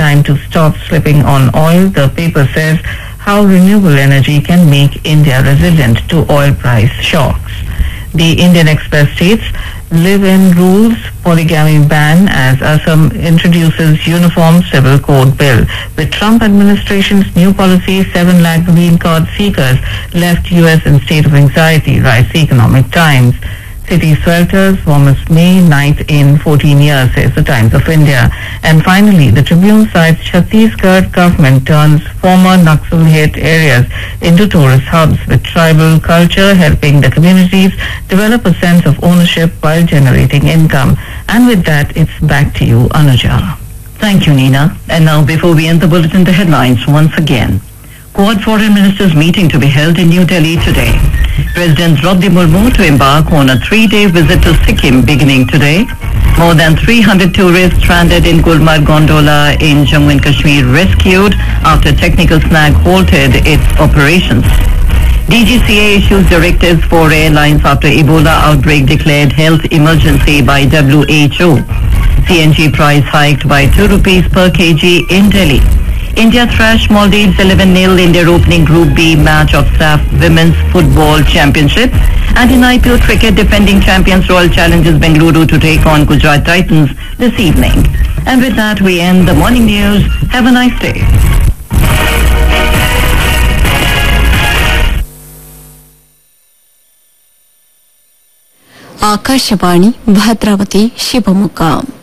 time to stop slipping on oil, the paper says how renewable energy can make India resilient to oil price shocks. The Indian Express states live-in rules polygamy ban as Assam introduces uniform civil code bill. With Trump administration's new policy, 7 lakh green card seekers left U.S. in state of anxiety, writes the Economic Times. City swelters, warmest May night in 14 years, says the Times of India. And finally, the Tribune cites Chhattisgarh government turns former Naxal-hit areas into tourist hubs with tribal culture helping the communities develop a sense of ownership while generating income. And with that, it's back to you, Anuja. Thank you, Nina. And now, before we end the bulletin, the headlines once again. Quad foreign ministers meeting to be held in New Delhi today. President Draupadi Murmu to embark on a three-day visit to Sikkim beginning today. More than 300 tourists stranded in Gulmarg Gondola in Jammu and Kashmir rescued after technical snag halted its operations. DGCA issues directives for airlines after Ebola outbreak declared health emergency by WHO. CNG price hiked by 2 rupees per kg in Delhi. India thrashed Maldives 11-0 in their opening Group B match of SAF Women's Football Championship. And in IPL cricket, defending champions Royal Challengers Bengaluru to take on Gujarat Titans this evening. And with that, we end the morning news. Have a nice day. Akashvani Bhadravati Shivamogga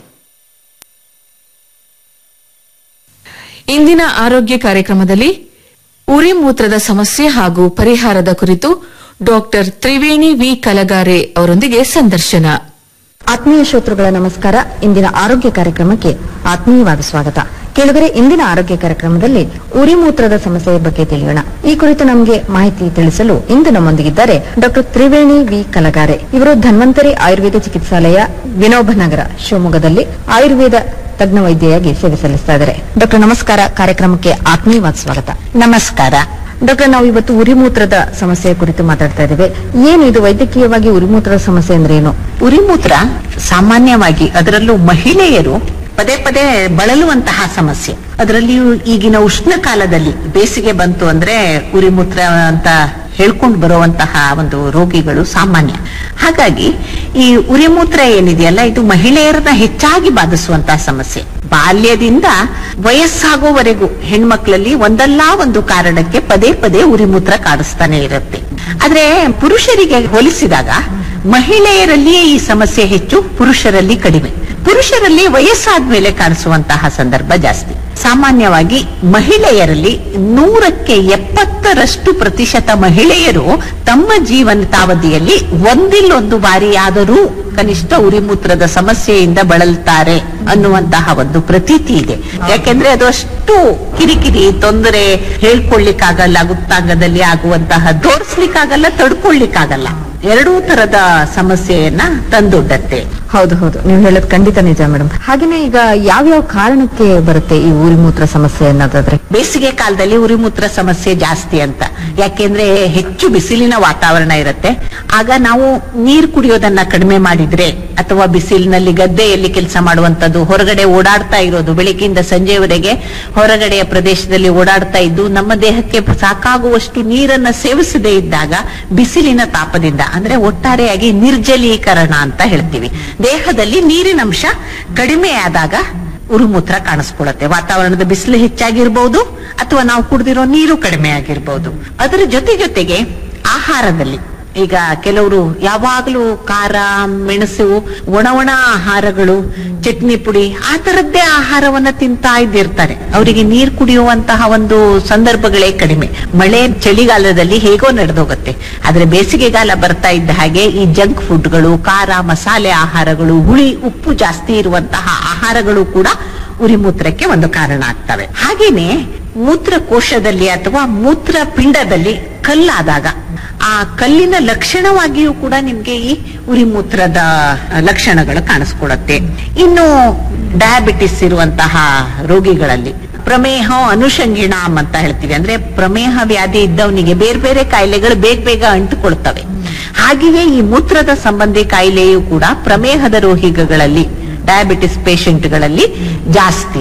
ಇಂದಿನ ಆರೋಗ್ಯ ಕಾರ್ಯಕ್ರಮದಲ್ಲಿ ಉರಿ ಮೂತ್ರದ ಸಮಸ್ಯೆ ಹಾಗೂ ಪರಿಹಾರದ ಕುರಿತು doctor Triveni V ಕಲಗಾರೆ ಅವರೊಂದಿಗೆ ಸಂದರ್ಶನ ಆತ್ಮೀಯ ಶ್ರೋತೃಗಳ ನಮಸ್ಕಾರ ಇಂದಿನ ಆರೋಗ್ಯ ಕಾರ್ಯಕ್ರಮಕ್ಕೆ ಆತ್ಮೀಯವಾದ ಸ್ವಾಗತ ಕೇಳಿದರೆ ಇಂದಿನ ಆರೋಗ್ಯ ಕಾರ್ಯಕ್ರಮದಲ್ಲಿ ಉರಿ ಮೂತ್ರದ ಸಮಸ್ಯೆಯ ಬಗ್ಗೆ ತಿಳಿಯೋಣ ಈ ಕುರಿತು ನಮಗೆ ಮಾಹಿತಿ ತಿಳಿಸಲು ಇಂದು ನಮ್ಮೊಂದಿಗಿದ್ದಾರೆ ಡಾಕ್ಟರ್ ತ್ರಿವೇಣಿ ವಿ ಕಲಗಾರೆ ಇವರು ಧನ್ವಂತರಿ ಆಯುರ್ವೇದ ಚಿಕಿತ್ಸಾಲಯ ವಿನೋಬ ನಗರ ಶಿವಮೊಗ್ಗದಲ್ಲಿ ಆಯುರ್ವೇದ ತಜ್ಞ ವೈದ್ಯೆಯಾಗಿ ಸೇವೆ ಸಲ್ಲಿಸ್ತಾ ಇದ್ದಾರೆ ಡಾಕ್ಟರ್ ನಮಸ್ಕಾರ ಕಾರ್ಯಕ್ರಮಕ್ಕೆ ಆತ್ಮೀಯವಾದ ಸ್ವಾಗತ ನಮಸ್ಕಾರ ಡಾಕ್ಟರ್ ನಾವು ಇವತ್ತು ಉರಿಮೂತ್ರದ ಸಮಸ್ಯೆಯ ಕುರಿತು ಮಾತಾಡ್ತಾ ಇದ್ದೇವೆ ಏನು ಇದು ವೈದ್ಯಕೀಯವಾಗಿ ಉರಿಮೂತ್ರದ ಸಮಸ್ಯೆ ಅಂದ್ರೆ ಏನು ಉರಿಮೂತ್ರ ಸಾಮಾನ್ಯವಾಗಿ ಅದರಲ್ಲೂ ಮಹಿಳೆಯರು ಪದೇ ಪದೇ ಬಳಲುವಂತಹ ಸಮಸ್ಯೆ ಅದರಲ್ಲಿಯೂ ಈಗಿನ ಉಷ್ಣ ಕಾಲದಲ್ಲಿ ಬೇಸಿಗೆ ಬಂತು ಅಂದ್ರೆ ಉರಿಮೂತ್ರ ಅಂತ ಹೇಳ್ಕೊಂಡು ಬರುವಂತಹ ಒಂದು ರೋಗಿಗಳು ಸಾಮಾನ್ಯ ಹಾಗಾಗಿ ಈ ಉರಿಮೂತ್ರ ಏನಿದೆಯಲ್ಲ ಇದು ಮಹಿಳೆಯರನ್ನ ಹೆಚ್ಚಾಗಿ ಬಾಧಿಸುವಂತಹ ಸಮಸ್ಯೆ ಬಾಲ್ಯದಿಂದ ವಯಸ್ಸಾಗುವವರೆಗೂ ಹೆಣ್ಮಕ್ಳಲ್ಲಿ ಒಂದಲ್ಲ ಒಂದು ಕಾರಣಕ್ಕೆ ಪದೇ ಪದೇ ಉರಿಮೂತ್ರ ಕಾಡಿಸ್ತಾನೆ ಇರುತ್ತೆ ಆದ್ರೆ ಪುರುಷರಿಗೆ ಹೋಲಿಸಿದಾಗ ಮಹಿಳೆಯರಲ್ಲಿಯೇ ಈ ಸಮಸ್ಯೆ ಹೆಚ್ಚು ಪುರುಷರಲ್ಲಿ ಕಡಿಮೆ ಪುರುಷರಲ್ಲಿ ವಯಸ್ಸಾದ್ಮೇಲೆ ಕಾಣಿಸುವಂತಹ ಸಂದರ್ಭ ಜಾಸ್ತಿ ಸಾಮಾನ್ಯವಾಗಿ ಮಹಿಳೆಯರಲ್ಲಿ ನೂರಕ್ಕೆ ಎಪ್ಪತ್ತರಷ್ಟು ಪ್ರತಿಶತ ಮಹಿಳೆಯರು ತಮ್ಮ ಜೀವನತಾವಧಿಯಲ್ಲಿ ಒಂದಿಲ್ಲೊಂದು ಬಾರಿಯಾದರೂ ಕನಿಷ್ಠ ಉರಿಮೂತ್ರದ ಸಮಸ್ಯೆಯಿಂದ ಬಳಲ್ತಾರೆ ಅನ್ನುವಂತಹ ಒಂದು ಪ್ರತೀತಿ ಇದೆ ಯಾಕೆಂದ್ರೆ ಅದು ಅಷ್ಟು ಕಿರಿಕಿರಿ ತೊಂದರೆ ಹೇಳ್ಕೊಳ್ಳಿಕ್ಕಾಗಲ್ಲ ಗುಪ್ತಾಂಗದಲ್ಲಿ ಆಗುವಂತಹ ತೋರಿಸ್ಲಿಕ್ಕಾಗಲ್ಲ ತಡ್ಕೊಳ್ಳಿಕ್ಕಾಗಲ್ಲ ಎರಡೂ ತರದ ಸಮಸ್ಯೆಯನ್ನ ತಂದೊಡ್ಡತ್ತೆ ಹೌದು ಹೌದು ನೀವು ಹೇಳೋದು ಖಂಡಿತ ನಿಜ ಮೇಡಮ್ ಹಾಗೇನೆ ಈಗ ಯಾವ್ಯಾವ ಕಾರಣಕ್ಕೆ ಬರುತ್ತೆ ಈ ಉರಿಮೂತ್ರ ಸಮಸ್ಯೆ ಅನ್ನೋದಾದ್ರೆ ಬೇಸಿಗೆ ಕಾಲದಲ್ಲಿ ಉರಿಮೂತ್ರ ಸಮಸ್ಯೆ ಜಾಸ್ತಿ ಅಂತ ಯಾಕೆಂದ್ರೆ ಹೆಚ್ಚು ಬಿಸಿಲಿನ ವಾತಾವರಣ ಇರುತ್ತೆ ಆಗ ನಾವು ನೀರು ಕುಡಿಯೋದನ್ನ ಕಡಿಮೆ ಮಾಡಿದ್ರೆ ಅಥವಾ ಬಿಸಿಲಿನಲ್ಲಿ ಗದ್ದೆಯಲ್ಲಿ ಕೆಲಸ ಮಾಡುವಂತದ್ದು ಹೊರಗಡೆ ಓಡಾಡ್ತಾ ಇರೋದು ಬೆಳಗ್ಗಿಂದ ಸಂಜೆವರೆಗೆ ಹೊರಗಡೆಯ ಪ್ರದೇಶದಲ್ಲಿ ಓಡಾಡ್ತಾ ಇದ್ದು ನಮ್ಮ ದೇಹಕ್ಕೆ ಸಾಕಾಗುವಷ್ಟು ನೀರನ್ನ ಸೇವಿಸದೇ ಇದ್ದಾಗ ಬಿಸಿಲಿನ ತಾಪದಿಂದ ಅಂದ್ರೆ ಒಟ್ಟಾರೆಯಾಗಿ ನಿರ್ಜಲೀಕರಣ ಅಂತ ಹೇಳ್ತೀವಿ ದೇಹದಲ್ಲಿ ನೀರಿನ ಅಂಶ ಕಡಿಮೆ ಆದಾಗ ಉರುಮೂತ್ರ ಕಾಣಿಸ್ಕೊಳ್ಳುತ್ತೆ ವಾತಾವರಣದ ಬಿಸಿಲು ಹೆಚ್ಚಾಗಿರ್ಬಹುದು ಅಥವಾ ನಾವು ಕುಡಿದಿರೋ ನೀರು ಕಡಿಮೆ ಆಗಿರ್ಬಹುದು ಅದರ ಜೊತೆ ಜೊತೆಗೆ ಆಹಾರದಲ್ಲಿ ಈಗ ಕೆಲವರು ಯಾವಾಗಲೂ ಖಾರ ಮೆಣಸು ಒಣ ಒಣ ಆಹಾರಗಳು ಚಟ್ನಿ ಪುಡಿ ಆ ತರದ್ದೇ ಆಹಾರವನ್ನ ತಿಂತಾ ಇದ್ದಿರ್ತಾರೆ ಅವರಿಗೆ ನೀರು ಕುಡಿಯುವಂತಹ ಒಂದು ಸಂದರ್ಭಗಳೇ ಕಡಿಮೆ ಮಳೆ ಚಳಿಗಾಲದಲ್ಲಿ ಹೇಗೋ ನಡೆದೋಗುತ್ತೆ ಆದ್ರೆ ಬೇಸಿಗೆಗಾಲ ಬರ್ತಾ ಇದ್ದ ಹಾಗೆ ಈ ಜಂಕ್ ಫುಡ್ಗಳು ಖಾರ ಮಸಾಲೆ ಆಹಾರಗಳು ಹುಳಿ ಉಪ್ಪು ಜಾಸ್ತಿ ಇರುವಂತಹ ಆಹಾರಗಳು ಕೂಡ ಉರಿಮೂತ್ರಕ್ಕೆ ಒಂದು ಕಾರಣ ಆಗ್ತವೆ ಹಾಗೇನೆ ಮೂತ್ರಕೋಶದಲ್ಲಿ ಅಥವಾ ಮೂತ್ರ ಪಿಂಡದಲ್ಲಿ ಕಲ್ಲಾದಾಗ ಆ ಕಲ್ಲಿನ ಲಕ್ಷಣವಾಗಿಯೂ ಕೂಡ ನಿಮ್ಗೆ ಈ ಉರಿಮೂತ್ರದ ಲಕ್ಷಣಗಳು ಕಾಣಿಸ್ಕೊಳತ್ತೆ ಇನ್ನು ಡಯಾಬಿಟಿಸ್ ಇರುವಂತಹ ರೋಗಿಗಳಲ್ಲಿ ಪ್ರಮೇಹ ಅನುಷಂಗಿಣಾಮ್ ಅಂತ ಹೇಳ್ತೀವಿ ಅಂದ್ರೆ ಪ್ರಮೇಹ ವ್ಯಾಧಿ ಇದ್ದವನಿಗೆ ಬೇರೆ ಬೇರೆ ಕಾಯಿಲೆಗಳು ಬೇಗ ಬೇಗ ಅಂಟುಕೊಳ್ತವೆ ಹಾಗೆಯೇ ಈ ಮೂತ್ರದ ಸಂಬಂಧಿ ಕಾಯಿಲೆಯೂ ಕೂಡ ಪ್ರಮೇಹದ ರೋಗಿಗಳಲ್ಲಿ ಡಯಾಬಿಟಿಸ್ ಪೇಷಂಟ್ಗಳಲ್ಲಿ ಜಾಸ್ತಿ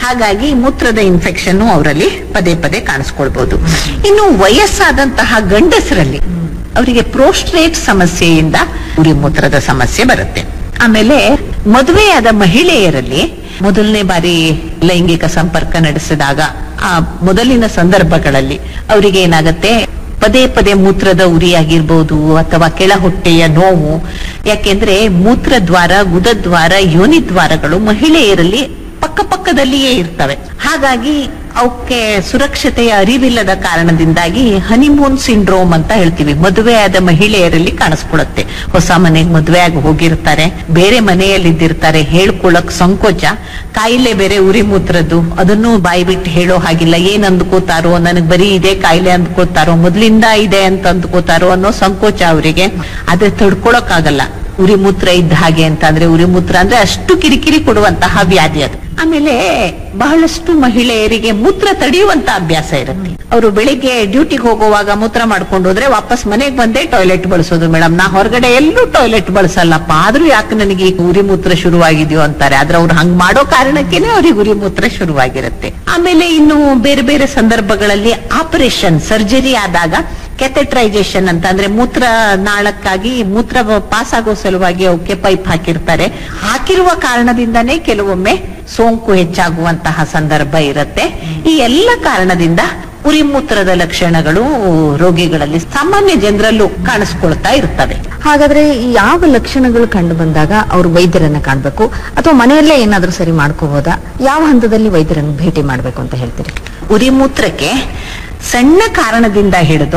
ಹಾಗಾಗಿ ಮೂತ್ರದ ಇನ್ಫೆಕ್ಷನ್ ಅವರಲ್ಲಿ ಪದೇ ಪದೇ ಕಾಣಿಸ್ಕೊಳ್ಬಹುದು ಇನ್ನು ವಯಸ್ಸಾದಂತಹ ಗಂಡಸರಲ್ಲಿ ಅವರಿಗೆ ಪ್ರೋಸ್ಟ್ರೇಟ್ ಸಮಸ್ಯೆಯಿಂದ ಉರಿ ಮೂತ್ರದ ಸಮಸ್ಯೆ ಬರುತ್ತೆ ಆಮೇಲೆ ಮದುವೆಯಾದ ಮಹಿಳೆಯರಲ್ಲಿ ಮೊದಲನೇ ಬಾರಿ ಲೈಂಗಿಕ ಸಂಪರ್ಕ ನಡೆಸಿದಾಗ ಆ ಮೊದಲಿನ ಸಂದರ್ಭಗಳಲ್ಲಿ ಅವರಿಗೆ ಏನಾಗತ್ತೆ ಪದೇ ಪದೇ ಮೂತ್ರದ ಉರಿಯಾಗಿರ್ಬೋದು ಅಥವಾ ಕೆಳ ಹೊಟ್ಟೆಯ ನೋವು ಯಾಕೆಂದ್ರೆ ಮೂತ್ರದ್ವಾರ ಗುದದ್ವಾರ ಯೋನಿ ದ್ವಾರಗಳು ಮಹಿಳೆಯರಲ್ಲಿ ಪಕ್ಕ ಪಕ್ಕದಲ್ಲಿಯೇ ಇರ್ತವೆ ಹಾಗಾಗಿ ಅವಕ್ಕೆ ಸುರಕ್ಷತೆಯ ಅರಿವಿಲ್ಲದ ಕಾರಣದಿಂದಾಗಿ ಹನಿಮೂನ್ ಸಿಂಡ್ರೋಮ್ ಅಂತ ಹೇಳ್ತೀವಿ ಮದುವೆಯಾದ ಮಹಿಳೆಯರಲ್ಲಿ ಕಾಣಿಸ್ಕೊಳ್ಳುತ್ತೆ ಹೊಸ ಮನೆಗೆ ಮದುವೆ ಆಗಿ ಹೋಗಿರ್ತಾರೆ ಬೇರೆ ಮನೆಯಲ್ಲಿದ್ದಿರ್ತಾರೆ ಹೇಳ್ಕೊಳಕ್ ಸಂಕೋಚ ಕಾಯಿಲೆ ಬೇರೆ ಉರಿ ಮೂತ್ರದ್ದು ಅದನ್ನು ಬಾಯಿ ಬಿಟ್ಟು ಹೇಳೋ ಹಾಗಿಲ್ಲ ಏನ್ ಅಂದ್ಕೋತಾರೋ ನನಗ್ ಬರೀ ಇದೇ ಕಾಯಿಲೆ ಅಂದ್ಕೋತಾರೋ ಮೊದ್ಲಿಂದ ಇದೆ ಅಂತ ಅಂದ್ಕೋತಾರೋ ಅನ್ನೋ ಸಂಕೋಚ ಅವರಿಗೆ ಅದೇ ತಡ್ಕೊಳಕ್ಕಾಗಲ್ಲ ಉರಿ ಮೂತ್ರ ಇದ್ದ ಹಾಗೆ ಅಂತ ಅಂದ್ರೆ ಉರಿ ಮೂತ್ರ ಅಂದ್ರೆ ಅಷ್ಟು ಕಿರಿಕಿರಿ ಕೊಡುವಂತಹ ವ್ಯಾಧಿ ಅದು ಆಮೇಲೆ ಬಹಳಷ್ಟು ಮಹಿಳೆಯರಿಗೆ ಮೂತ್ರ ತಡೆಯುವಂತ ಅಭ್ಯಾಸ ಇರುತ್ತೆ ಅವರು ಬೆಳಿಗ್ಗೆ ಡ್ಯೂಟಿಗೆ ಹೋಗುವಾಗ ಮೂತ್ರ ಮಾಡ್ಕೊಂಡು ಹೋದ್ರೆ ವಾಪಸ್ ಮನೆಗೆ ಬಂದೇ ಟಾಯ್ಲೆಟ್ ಬಳಸೋದು ಮೇಡಮ್ ನಾ ಹೊರಗಡೆ ಎಲ್ಲೂ ಟಾಯ್ಲೆಟ್ ಬಳಸಲ್ಲಪ್ಪ ಆದ್ರೂ ಯಾಕೆ ನನಗೆ ಈಗ ಉರಿ ಮೂತ್ರ ಶುರುವಾಗಿದೆಯೋ ಅಂತಾರೆ ಆದ್ರೆ ಅವ್ರು ಹಂಗ್ ಮಾಡೋ ಕಾರಣಕ್ಕೇನೆ ಅವ್ರಿಗೆ ಉರಿ ಮೂತ್ರ ಶುರುವಾಗಿರುತ್ತೆ ಆಮೇಲೆ ಇನ್ನು ಬೇರೆ ಬೇರೆ ಸಂದರ್ಭಗಳಲ್ಲಿ ಆಪರೇಷನ್ ಸರ್ಜರಿ ಆದಾಗ ಕೆಥೆಟ್ರೈಸೇಷನ್ ಅಂತ ಅಂದ್ರೆ ಮೂತ್ರ ನಾಳಕ್ಕಾಗಿ ಮೂತ್ರ ಪಾಸ್ ಆಗೋ ಸಲುವಾಗಿ ಅವಕ್ಕೆ ಪೈಪ್ ಹಾಕಿರ್ತಾರೆ ಹಾಕಿರುವ ಕಾರಣದಿಂದಾನೇ ಕೆಲವೊಮ್ಮೆ ಸೋಂಕು ಹೆಚ್ಚಾಗುವಂತಹ ಸಂದರ್ಭ ಇರುತ್ತೆ ಈ ಎಲ್ಲ ಕಾರಣದಿಂದ ಉರಿ ಮೂತ್ರದ ಲಕ್ಷಣಗಳು ರೋಗಿಗಳಲ್ಲಿ ಸಾಮಾನ್ಯ ಜನರಲ್ಲೂ ಕಾಣಿಸ್ಕೊಳ್ತಾ ಇರ್ತವೆ ಹಾಗಾದ್ರೆ ಈ ಯಾವ ಲಕ್ಷಣಗಳು ಕಂಡು ಬಂದಾಗ ಅವರು ವೈದ್ಯರನ್ನ ಕಾಣ್ಬೇಕು ಅಥವಾ ಮನೆಯಲ್ಲೇ ಏನಾದ್ರೂ ಸರಿ ಮಾಡ್ಕೋಬಹುದಾ ಯಾವ ಹಂತದಲ್ಲಿ ವೈದ್ಯರನ್ನು ಭೇಟಿ ಮಾಡ್ಬೇಕು ಅಂತ ಹೇಳ್ತೀರಿ ಉರಿ ಮೂತ್ರಕ್ಕೆ ಸಣ್ಣ ಕಾರಣದಿಂದ ಹಿಡಿದು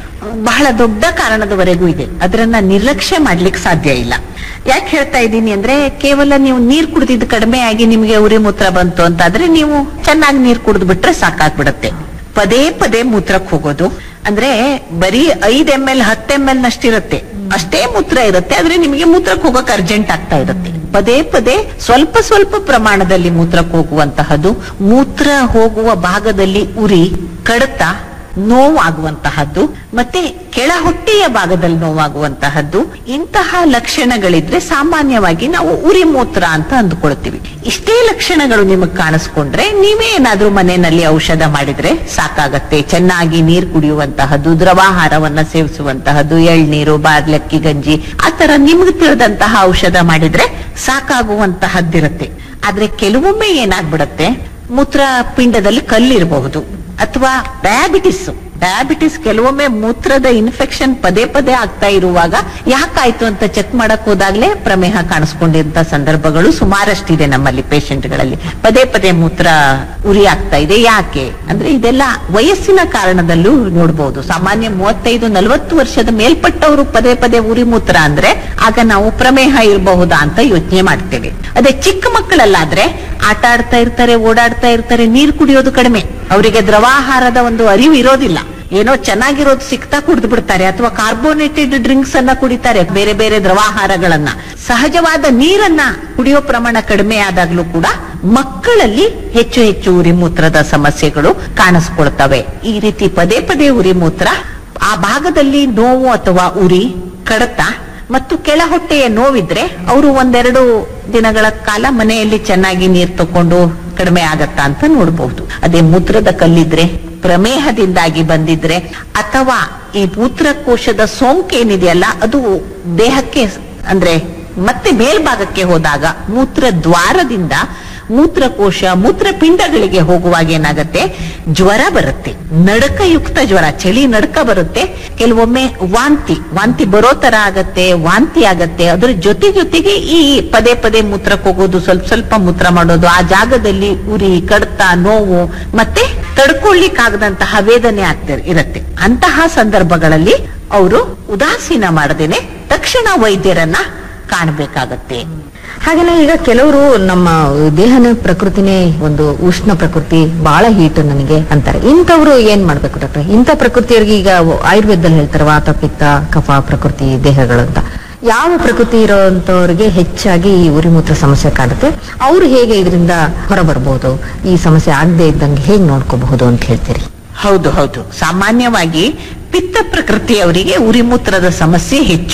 ಬಹಳ ದೊಡ್ಡ ಕಾರಣದವರೆಗೂ ಇದೆ ಅದರನ್ನ ನಿರ್ಲಕ್ಷ್ಯ ಮಾಡ್ಲಿಕ್ಕೆ ಸಾಧ್ಯ ಇಲ್ಲ ಯಾಕೆ ಹೇಳ್ತಾ ಇದ್ದೀನಿ ಅಂದ್ರೆ ಕೇವಲ ನೀವು ನೀರ್ ಕುಡಿದಿದ್ದು ಕಡಿಮೆ ಆಗಿ ನಿಮಗೆ ಉರಿ ಮೂತ್ರ ಬಂತು ಅಂತಾದ್ರೆ ನೀವು ಚೆನ್ನಾಗಿ ನೀರ್ ಕುಡಿದು ಬಿಟ್ರೆ ಸಾಕಾಗ್ಬಿಡತ್ತೆ ಪದೇ ಪದೇ ಮೂತ್ರಕ್ಕೆ ಹೋಗೋದು ಅಂದ್ರೆ ಬರೀ ಐದ್ ಎಂ ಎಲ್ ಹತ್ತು ಎಂ ಎಲ್ ನಷ್ಟಿರುತ್ತೆ ಅಷ್ಟೇ ಮೂತ್ರ ಇರುತ್ತೆ ಆದ್ರೆ ನಿಮಗೆ ಮೂತ್ರಕ್ಕೆ ಹೋಗಕ್ ಅರ್ಜೆಂಟ್ ಆಗ್ತಾ ಇರುತ್ತೆ ಪದೇ ಪದೇ ಸ್ವಲ್ಪ ಸ್ವಲ್ಪ ಪ್ರಮಾಣದಲ್ಲಿ ಮೂತ್ರಕ್ಕೆ ಹೋಗುವಂತಹದ್ದು ಮೂತ್ರ ಹೋಗುವ ಭಾಗದಲ್ಲಿ ಉರಿ ಕಡತ ನೋವಾಗುವಂತಹದ್ದು ಮತ್ತೆ ಕೆಳ ಹೊಟ್ಟೆಯ ಭಾಗದಲ್ಲಿ ನೋವಾಗುವಂತಹದ್ದು ಇಂತಹ ಲಕ್ಷಣಗಳಿದ್ರೆ ಸಾಮಾನ್ಯವಾಗಿ ನಾವು ಉರಿ ಮೂತ್ರ ಅಂತ ಅಂದ್ಕೊಳ್ತೀವಿ ಇಷ್ಟೇ ಲಕ್ಷಣಗಳು ನಿಮಗೆ ಕಾಣಿಸ್ಕೊಂಡ್ರೆ ನೀವೇ ಏನಾದ್ರೂ ಮನೆಯಲ್ಲಿ ಔಷಧ ಮಾಡಿದ್ರೆ ಸಾಕಾಗತ್ತೆ ಚೆನ್ನಾಗಿ ನೀರು ಕುಡಿಯುವಂತಹದ್ದು ದ್ರವಾಹಾರವನ್ನ ಸೇವಿಸುವಂತಹದ್ದು ಎಳ್ನೀರು ಬಾರ್ಲಕ್ಕಿ ಗಂಜಿ ಆತರ ನಿಮ್ಗೆ ತಿಳಿದಂತಹ ಔಷಧ ಮಾಡಿದ್ರೆ ಸಾಕಾಗುವಂತಹದ್ದಿರುತ್ತೆ ಆದ್ರೆ ಕೆಲವೊಮ್ಮೆ ಏನಾಗ್ಬಿಡತ್ತೆ ಮೂತ್ರ ಪಿಂಡದಲ್ಲಿ ಕಲ್ಲಿರಬಹುದು ಅಥವಾ ಡಯಾಬಿಟಿಸ್ ಡಯಾಬಿಟಿಸ್ ಕೆಲವೊಮ್ಮೆ ಮೂತ್ರದ ಇನ್ಫೆಕ್ಷನ್ ಪದೇ ಪದೇ ಆಗ್ತಾ ಇರುವಾಗ ಯಾಕಾಯ್ತು ಅಂತ ಚೆಕ್ ಮಾಡಕ್ ಹೋದಾಗ್ಲೇ ಪ್ರಮೇಹ ಕಾಣಿಸ್ಕೊಂಡಿದ್ದ ಸಂದರ್ಭಗಳು ಸುಮಾರಷ್ಟಿದೆ ನಮ್ಮಲ್ಲಿ ಪೇಷಂಟ್ಗಳಲ್ಲಿ ಪದೇ ಪದೇ ಮೂತ್ರ ಉರಿ ಆಗ್ತಾ ಇದೆ ಯಾಕೆ ಅಂದ್ರೆ ಇದೆಲ್ಲ ವಯಸ್ಸಿನ ಕಾರಣದಲ್ಲೂ ನೋಡಬಹುದು ಸಾಮಾನ್ಯ ಮೂವತ್ತೈದು ನಲವತ್ತು ವರ್ಷದ ಮೇಲ್ಪಟ್ಟವರು ಪದೇ ಪದೇ ಉರಿ ಮೂತ್ರ ಅಂದ್ರೆ ಆಗ ನಾವು ಪ್ರಮೇಹ ಇರಬಹುದಾ ಅಂತ ಯೋಚನೆ ಮಾಡ್ತೇವೆ ಅದೇ ಚಿಕ್ಕ ಮಕ್ಕಳಲ್ಲಾದ್ರೆ ಆಟ ಆಡ್ತಾ ಇರ್ತಾರೆ ಓಡಾಡ್ತಾ ಇರ್ತಾರೆ ನೀರು ಕುಡಿಯೋದು ಕಡಿಮೆ ಅವರಿಗೆ ದ್ರವಾಹಾರದ ಒಂದು ಅರಿವು ಇರೋದಿಲ್ಲ ಏನೋ ಚೆನ್ನಾಗಿರೋದು ಸಿಕ್ತಾ ಕುಡಿದು ಬಿಡ್ತಾರೆ ಅಥವಾ ಕಾರ್ಬೋನೇಟೆಡ್ ಡ್ರಿಂಕ್ಸ್ ಅನ್ನ ಕುಡಿತಾರೆ ಬೇರೆ ಬೇರೆ ದ್ರವಾಹಾರಗಳನ್ನ ಸಹಜವಾದ ನೀರನ್ನ ಕುಡಿಯೋ ಪ್ರಮಾಣ ಕಡಿಮೆ ಆದಾಗ್ಲೂ ಕೂಡ ಮಕ್ಕಳಲ್ಲಿ ಹೆಚ್ಚು ಹೆಚ್ಚು ಉರಿ ಮೂತ್ರದ ಸಮಸ್ಯೆಗಳು ಕಾಣಿಸ್ಕೊಳ್ತವೆ ಈ ರೀತಿ ಪದೇ ಪದೇ ಉರಿ ಮೂತ್ರ ಆ ಭಾಗದಲ್ಲಿ ನೋವು ಅಥವಾ ಉರಿ ಕಡತ ಮತ್ತು ಕೆಳ ಹೊಟ್ಟೆಯ ನೋವಿದ್ರೆ ಅವರು ಒಂದೆರಡು ದಿನಗಳ ಕಾಲ ಮನೆಯಲ್ಲಿ ಚೆನ್ನಾಗಿ ನೀರು ತಕೊಂಡು ಕಡಿಮೆ ಆಗತ್ತಾ ಅಂತ ನೋಡಬಹುದು ಅದೇ ಮೂತ್ರದ ಕಲ್ಲಿದ್ರೆ ಪ್ರಮೇಹದಿಂದಾಗಿ ಬಂದಿದ್ರೆ ಅಥವಾ ಈ ಮೂತ್ರಕೋಶದ ಸೋಂಕೇನಿದೆಯಲ್ಲ ಅದು ದೇಹಕ್ಕೆ ಅಂದ್ರೆ ಮತ್ತೆ ಮೇಲ್ಭಾಗಕ್ಕೆ ಹೋದಾಗ ಮೂತ್ರ ದ್ವಾರದಿಂದ ಮೂತ್ರಕೋಶ ಮೂತ್ರಪಿಂಡಗಳಿಗೆ ಹೋಗುವಾಗ ಏನಾಗತ್ತೆ ಜ್ವರ ಬರುತ್ತೆ ನಡಕಯುಕ್ತ ಜ್ವರ ಚಳಿ ನಡಕ ಬರುತ್ತೆ ಕೆಲವೊಮ್ಮೆ ವಾಂತಿ ವಾಂತಿ ಬರೋ ತರ ಆಗತ್ತೆ ವಾಂತಿ ಆಗತ್ತೆ ಅದ್ರ ಜೊತೆ ಜೊತೆಗೆ ಈ ಪದೇ ಪದೇ ಮೂತ್ರಕ್ಕೆ ಹೋಗೋದು ಸ್ವಲ್ಪ ಸ್ವಲ್ಪ ಮೂತ್ರ ಮಾಡೋದು ಆ ಜಾಗದಲ್ಲಿ ಉರಿ ಕಡತ ನೋವು ಮತ್ತೆ ತಡ್ಕೊಳ್ಳಿಕ್ಕಾಗದಂತಹ ವೇದನೆ ಆಗ್ತಾ ಇರತ್ತೆ ಅಂತಹ ಸಂದರ್ಭಗಳಲ್ಲಿ ಅವರು ಉದಾಸೀನ ಮಾಡದೇನೆ ತಕ್ಷಣ ವೈದ್ಯರನ್ನ ಕಾಣಬೇಕಾಗತ್ತೆ ಹಾಗೇನೆ ಈಗ ಕೆಲವರು ನಮ್ಮ ದೇಹನ ಪ್ರಕೃತಿನೇ ಒಂದು ಉಷ್ಣ ಪ್ರಕೃತಿ ಬಹಳ ಹೀಟ್ ನನಗೆ ಅಂತಾರೆ ಇಂಥವ್ರು ಏನ್ ಮಾಡ್ಬೇಕು ಡಾಕ್ಟರ್ ಇಂಥ ಪ್ರಕೃತಿಯವರಿಗೆ ಈಗ ಆಯುರ್ವೇದದಲ್ಲಿ ಹೇಳ್ತಾರೆ ವಾತ ಪಿತ್ತ ಕಫ ಪ್ರಕೃತಿ ದೇಹಗಳು ಅಂತ ಯಾವ ಪ್ರಕೃತಿ ಇರೋಂತವ್ರಿಗೆ ಹೆಚ್ಚಾಗಿ ಈ ಉರಿಮೂತ್ರ ಸಮಸ್ಯೆ ಕಾಡುತ್ತೆ ಅವ್ರು ಹೇಗೆ ಇದರಿಂದ ಹೊರಬರಬಹುದು ಈ ಸಮಸ್ಯೆ ಆಗದೆ ಇದ್ದಂಗೆ ಹೇಗೆ ನೋಡ್ಕೋಬಹುದು ಅಂತ ಹೇಳ್ತೀರಿ ಹೌದು ಹೌದು ಸಾಮಾನ್ಯವಾಗಿ ಪಿತ್ತ ಪ್ರಕೃತಿಯವರಿಗೆ ಉರಿಮೂತ್ರದ ಸಮಸ್ಯೆ ಹೆಚ್ಚು